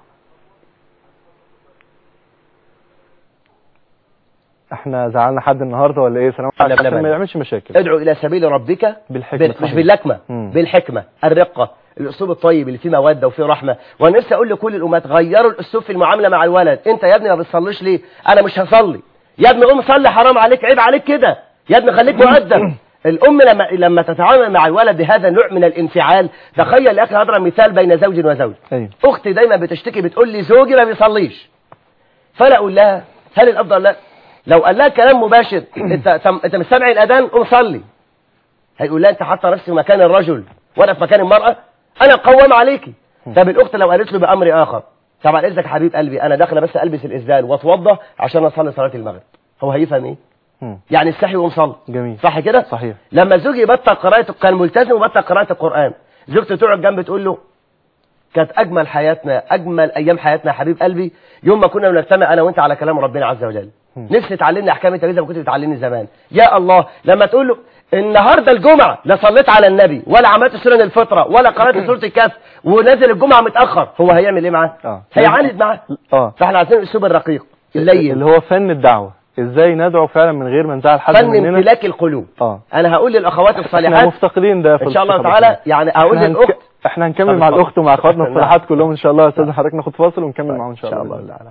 احنا زعلنا حد النهارده ولا ايه سلام لا، عليكم لا، عشان ما لا. يعملش مشاكل ادعو الى سبيل ربك بالحكمه بال... مش صحيح. باللكمه مم. بالحكمه الرقه الاسلوب الطيب اللي فيه موده وفيه رحمه وانا نفسي اقول لكل الامهات غيروا الاسلوب في المعامله مع الولد انت يا ابني ما بتصليش ليه انا مش هصلي يا ابني قوم صلي حرام عليك عيب عليك كده يا ابني خليك مؤدب الام لما لما تتعامل مع الولد بهذا النوع من الانفعال تخيل يا اخي هضرب مثال بين زوج وزوج ايوه اختي دايما بتشتكي بتقول لي زوجي ما بيصليش فانا اقول لها هل الافضل لا لو قال لها كلام مباشر انت تم- انت مش سامع الاذان قوم صلي هيقول لها انت حاطه نفسي في مكان الرجل وانا في مكان المراه انا قوام عليكي طب الاخت لو قالت له بامر اخر طبعا اذنك يا حبيب قلبي انا داخله بس البس الاسدال واتوضى عشان اصلي صلاه المغرب هو هيفهم ايه مم. يعني استحي وقوم صلي جميل صح كده صحيح لما الزوج يبطل قراءة كان ملتزم وبطل قراءة القرآن زوجته تقعد جنبه تقول له كانت أجمل حياتنا أجمل أيام حياتنا يا حبيب قلبي يوم ما كنا بنجتمع أنا وأنت على كلام ربنا عز وجل مم. نفسي تعلمني أحكام التوحيد زي ما كنت بتعلمني زمان يا الله لما تقول له النهارده الجمعة لا صليت على النبي ولا عملت سنن الفطرة ولا قرأت سورة الكهف ونازل الجمعة متأخر هو هيعمل إيه معاه؟ اه هيعاند معاه اه فاحنا عايزين الأسلوب الرقيق اللين اللي هو فن الدعوه ازاي ندعو فعلا من غير ما نزعل حد فن مننا امتلاك القلوب اه انا هقول للاخوات احنا الصالحات مفتقدين ده في ان شاء الله الخطاب تعالى الإسلامي. يعني اقول احنا هنك- للاخت احنا هنكمل اتفضل، مع اتفضل. الاخت ومع اخواتنا نعم. الصالحات كلهم ان شاء الله يا استاذ حضرتك ناخد فاصل ونكمل معاهم ان ان شاء شاء الله الله تعالى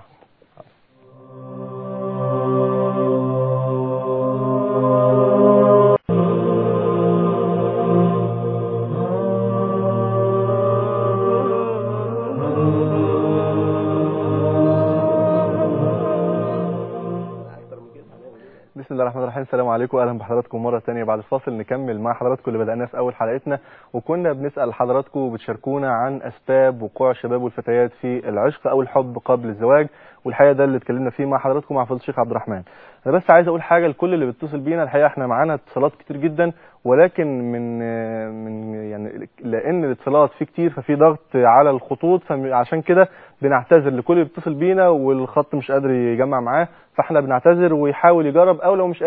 بسم الله الرحمن الرحيم السلام عليكم واهلا بحضراتكم مره ثانيه بعد الفاصل نكمل مع حضراتكم اللي بدأناه في اول حلقتنا وكنا بنسال حضراتكم وبتشاركونا عن اسباب وقوع الشباب والفتيات في العشق او الحب قبل الزواج والحقيقه ده اللي اتكلمنا فيه مع حضراتكم مع فضيله الشيخ عبد الرحمن انا بس عايز اقول حاجه لكل اللي بيتصل بينا الحقيقه احنا معانا اتصالات كتير جدا ولكن من من يعني لان الاتصالات فيه كتير ففي ضغط على الخطوط فعشان كده بنعتذر لكل اللي بيتصل بينا والخط مش قادر يجمع معاه فاحنا بنعتذر ويحاول يجرب او لو مش قادر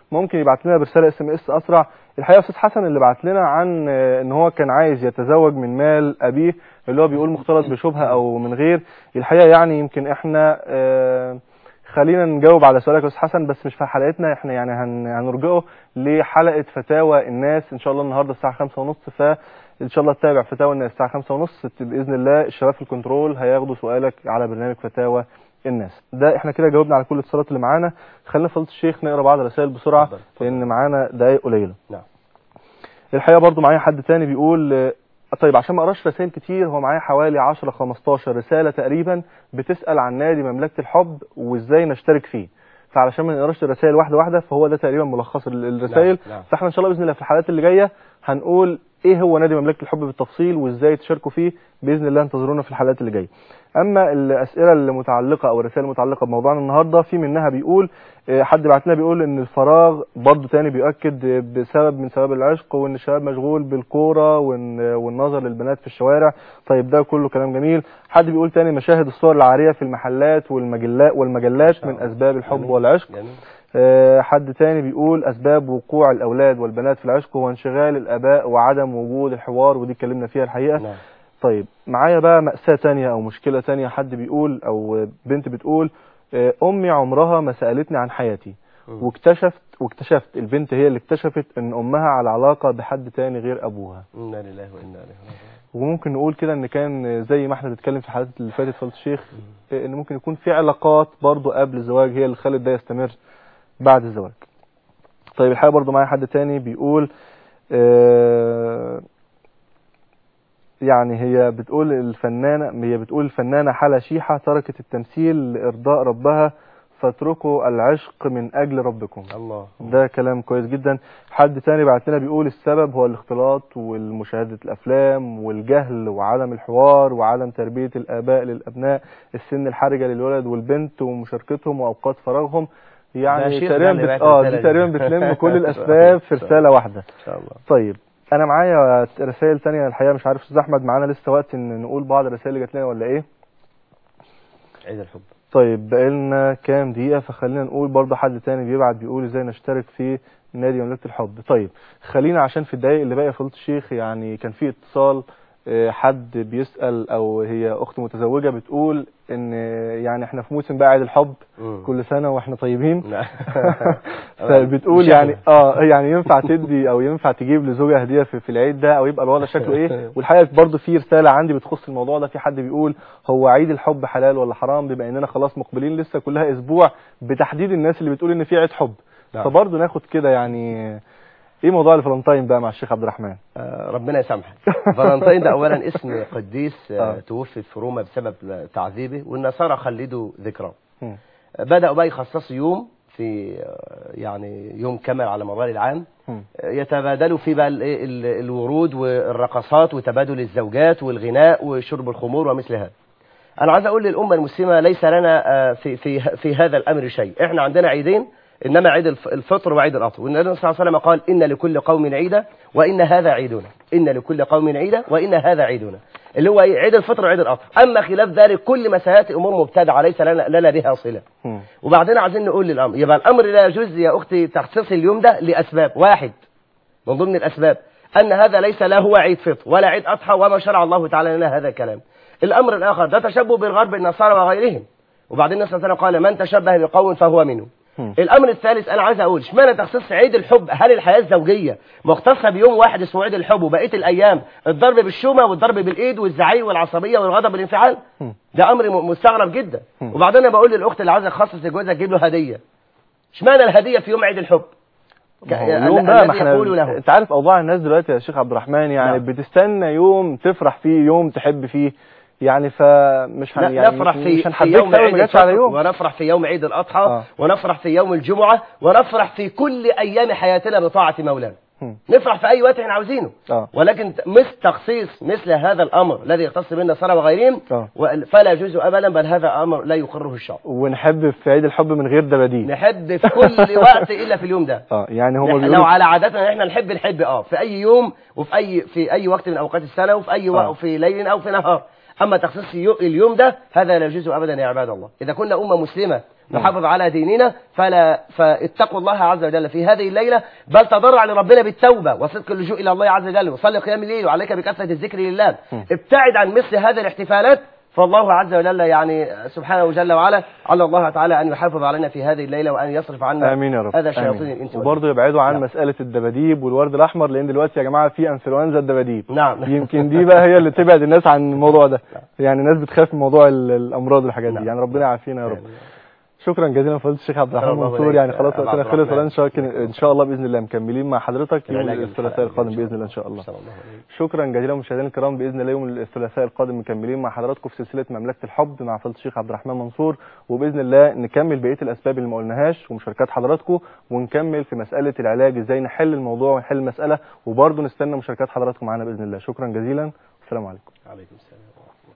ممكن يبعت لنا برساله اس ام اس اسرع الحقيقه استاذ حسن اللي بعت لنا عن آه، ان هو كان عايز يتزوج من مال ابيه اللي هو بيقول مختلط بشبهه او من غير الحقيقه يعني يمكن احنا آه، خلينا نجاوب على سؤالك يا استاذ حسن بس مش في حلقتنا احنا يعني هن- هنرجعه لحلقه فتاوى الناس ان شاء الله النهارده الساعه 5 ونص فان شاء الله تتابع فتاوى الناس الساعه 5 ونص باذن الله الشباب في الكنترول هياخدوا سؤالك على برنامج فتاوى الناس ده احنا كده جاوبنا على كل الاتصالات اللي معانا خلينا فضيله الشيخ نقرا بعض الرسائل بسرعه اتفضل، اتفضل. لان معانا دقايق قليله نعم. الحقيقه برضو معايا حد تاني بيقول آه، طيب عشان ما اقراش رسائل كتير هو معايا حوالي 10 15 رساله تقريبا بتسال عن نادي مملكه الحب وازاي نشترك فيه فعلشان ما نقراش الرسائل واحده واحده فهو ده تقريبا ملخص ال- الرسائل نعم، نعم. فاحنا ان شاء الله باذن الله في الحلقات اللي جايه هنقول ايه هو نادي مملكه الحب بالتفصيل وازاي تشاركوا فيه باذن الله انتظرونا في الحلقات اللي جايه اما الاسئله المتعلقه او الرسائل المتعلقه بموضوعنا النهارده في منها بيقول آه، حد بعت لنا بيقول ان الفراغ برضه تاني بيؤكد آه، بسبب من سبب العشق وان الشباب مشغول بالكوره وإن- والنظر للبنات في الشوارع طيب ده كله كلام جميل حد بيقول تاني مشاهد الصور العاريه في المحلات والمجلات والمجلات شاء من الله. اسباب الحب جميل. والعشق جميل آه، حد تاني بيقول اسباب وقوع الاولاد والبنات في العشق هو انشغال الاباء وعدم وجود الحوار ودي اتكلمنا فيها الحقيقه نعم طيب معايا بقى مأساة تانية أو مشكلة تانية حد بيقول أو بنت بتقول آه، أمي عمرها ما سألتني عن حياتي مم. واكتشفت واكتشفت البنت هي اللي اكتشفت إن أمها على علاقة بحد تاني غير أبوها انا لله وانا اليه راجعون وممكن نقول كده إن كان زي ما احنا بنتكلم في الحلقات اللي فاتت فضل الشيخ آه، إن ممكن يكون في علاقات برضو قبل الزواج هي اللي خلت ده يستمر بعد الزواج طيب الحقيقة برضو معايا حد تاني بيقول آه، يعني هي بتقول الفنانة هي بتقول الفنانة حلا شيحة تركت التمثيل لإرضاء ربها فاتركوا العشق من أجل ربكم الله ده كلام كويس جدا حد تاني بعت لنا بيقول السبب هو الاختلاط والمشاهدة الأفلام والجهل وعدم الحوار وعدم تربية الآباء للأبناء السن الحرجة للولد والبنت ومشاركتهم وأوقات فراغهم ده يعني شيخ تقريبا ده اللي بت... بعت اه الرسالة دي دي. تقريبا بتلم كل الأسباب في رسالة واحدة ان شاء الله طيب انا معايا رسائل تانية الحقيقه مش عارف استاذ احمد معانا لسه وقت ان نقول بعض الرسائل اللي جات لنا ولا ايه عيد الحب طيب بقالنا كام دقيقه فخلينا نقول برضه حد تاني بيبعت بيقول ازاي نشترك في نادي مملكه الحب طيب خلينا عشان في الدقايق اللي باقيه فضيله الشيخ يعني كان في اتصال آه، حد بيسال او هي اخت متزوجه بتقول ان آه، يعني احنا في موسم بقى عيد الحب مم. كل سنه واحنا طيبين نعم. فبتقول مش يعني إحنا. اه يعني ينفع تدي او ينفع تجيب لزوجها هديه في, في العيد ده او يبقى الوضع شكله ايه والحقيقه برضه في رساله عندي بتخص الموضوع ده في حد بيقول هو عيد الحب حلال ولا حرام بما اننا خلاص مقبلين لسه كلها اسبوع بتحديد الناس اللي بتقول ان في عيد حب نعم. فبرضه ناخد كده يعني ايه موضوع الفالنتاين بقى مع الشيخ عبد الرحمن آه، ربنا يسامحك فالنتين ده اولا اسم قديس آه، آه. توفي في روما بسبب تعذيبه والنصارى خلدوا ذكراه مم. آه، بداوا بقى يخصصوا يوم في آه، يعني يوم كامل على مدار العام مم. آه، يتبادلوا فيه بقى الإيه؟ ال- الورود والرقصات وتبادل الزوجات والغناء وشرب الخمور ومثل هذا انا عايز اقول للامه المسلمه ليس لنا آه، في في في هذا الامر شيء احنا عندنا عيدين انما عيد الف- الفطر وعيد الاضحى والنبي صلى الله عليه وسلم قال ان لكل قوم عيدا وان هذا عيدنا ان لكل قوم عيدا وان هذا عيدنا اللي هو إيه؟ عيد الفطر وعيد الاضحى اما خلاف ذلك كل ما سياتي امور مبتدعه ليس لنا لنا بها صله مم. وبعدين عايزين نقول للامر يبقى الامر لا يجوز يا اختي تخصيص اليوم ده لاسباب واحد من ضمن الاسباب ان هذا ليس لا هو عيد فطر ولا عيد اضحى وما شرع الله تعالى لنا هذا الكلام الامر الاخر ده تشبه بالغرب النصارى وغيرهم وبعدين النبي صلى الله عليه وسلم قال من تشبه بقوم فهو منهم مم. الامر الثالث انا عايز اقول اشمعنى تخصيص عيد الحب هل الحياه الزوجيه مختصه بيوم واحد اسمه عيد الحب وبقيه الايام الضرب بالشومه والضرب بالايد والزعيق والعصبيه والغضب والانفعال مم. ده امر م- مستغرب جدا مم. وبعدين انا بقول للاخت اللي عايزه تخصص لجوزها تجيب له هديه اشمعنى الهديه في يوم عيد الحب ما هو ال- اليوم بقى ما الذي احنا يقول له انت عارف اوضاع الناس دلوقتي يا شيخ عبد الرحمن يعني نعم. بتستنى يوم تفرح فيه يوم تحب فيه يعني فمش هن لا يعني نفرح مش- في, مش في هنحبك يوم سوا عيد ما جاتش على الفطر يوم ونفرح في يوم عيد الأضحى آه. ونفرح في يوم الجمعة ونفرح في كل أيام حياتنا بطاعة مولانا هم. نفرح في أي وقت احنا عاوزينه اه ولكن مثل تخصيص مثل هذا الأمر الذي يختص به النصارى وغيرهم اه و- فلا يجوز أبدا بل هذا أمر لا يقره الشرع ونحب في عيد الحب من غير دباديب نحب في كل وقت إلا في اليوم ده اه يعني هم نحن لو بيقولوا على عادتنا احنا نحب نحب اه في اي يوم وفي اي في اي وقت من اوقات السنه وفي اي آه. وقت في ليل او في نهار اما تخصيص يو- اليوم ده هذا لا يجوز ابدا يا عباد الله اذا كنا امه مسلمه نحافظ على ديننا فلا فاتقوا الله عز وجل في هذه الليلة بل تضرع لربنا بالتوبة وصدق اللجوء إلى الله عز وجل وصلي قيام الليل وعليك بكثرة الذكر لله ابتعد عن مثل هذه الاحتفالات فالله عز وجل يعني سبحانه جل وعلا على الله تعالى أن يحافظ علينا في هذه الليلة وأن يصرف عنا امين يا رب هذا الشياطين آمين. الإنس والجن. وبرضه يبعدوا عن نعم. مساله الدباديب والورد الاحمر لان دلوقتي يا جماعه في انفلونزا الدباديب نعم يمكن دي بقى هي اللي تبعد الناس عن الموضوع ده يعني الناس بتخاف من موضوع ال- الامراض والحاجات دي نعم. يعني ربنا يعافينا يا رب شكرا جزيلا فضيله الشيخ عبد الرحمن الله منصور إليك. يعني خلاص أبو وقتنا عبد خلص الرحمن. ولا شاء ان شاء الله باذن الله مكملين مع حضرتك يوم العلاج الثلاثاء الحلقة القادم إن شاء باذن الله ان شاء الله صلى الله عليه وسلم. شكرا جزيلا مشاهدينا الكرام باذن الله يوم الثلاثاء القادم مكملين مع حضراتكم في سلسله مملكه الحب مع فضيله الشيخ عبد الرحمن منصور وباذن الله نكمل بقيه الاسباب اللي ما قلناهاش ومشاركات حضراتكم ونكمل في مساله العلاج ازاي نحل الموضوع ونحل المساله وبرضه نستنى مشاركات حضراتكم معانا باذن الله شكرا جزيلا والسلام عليكم عليكم السلام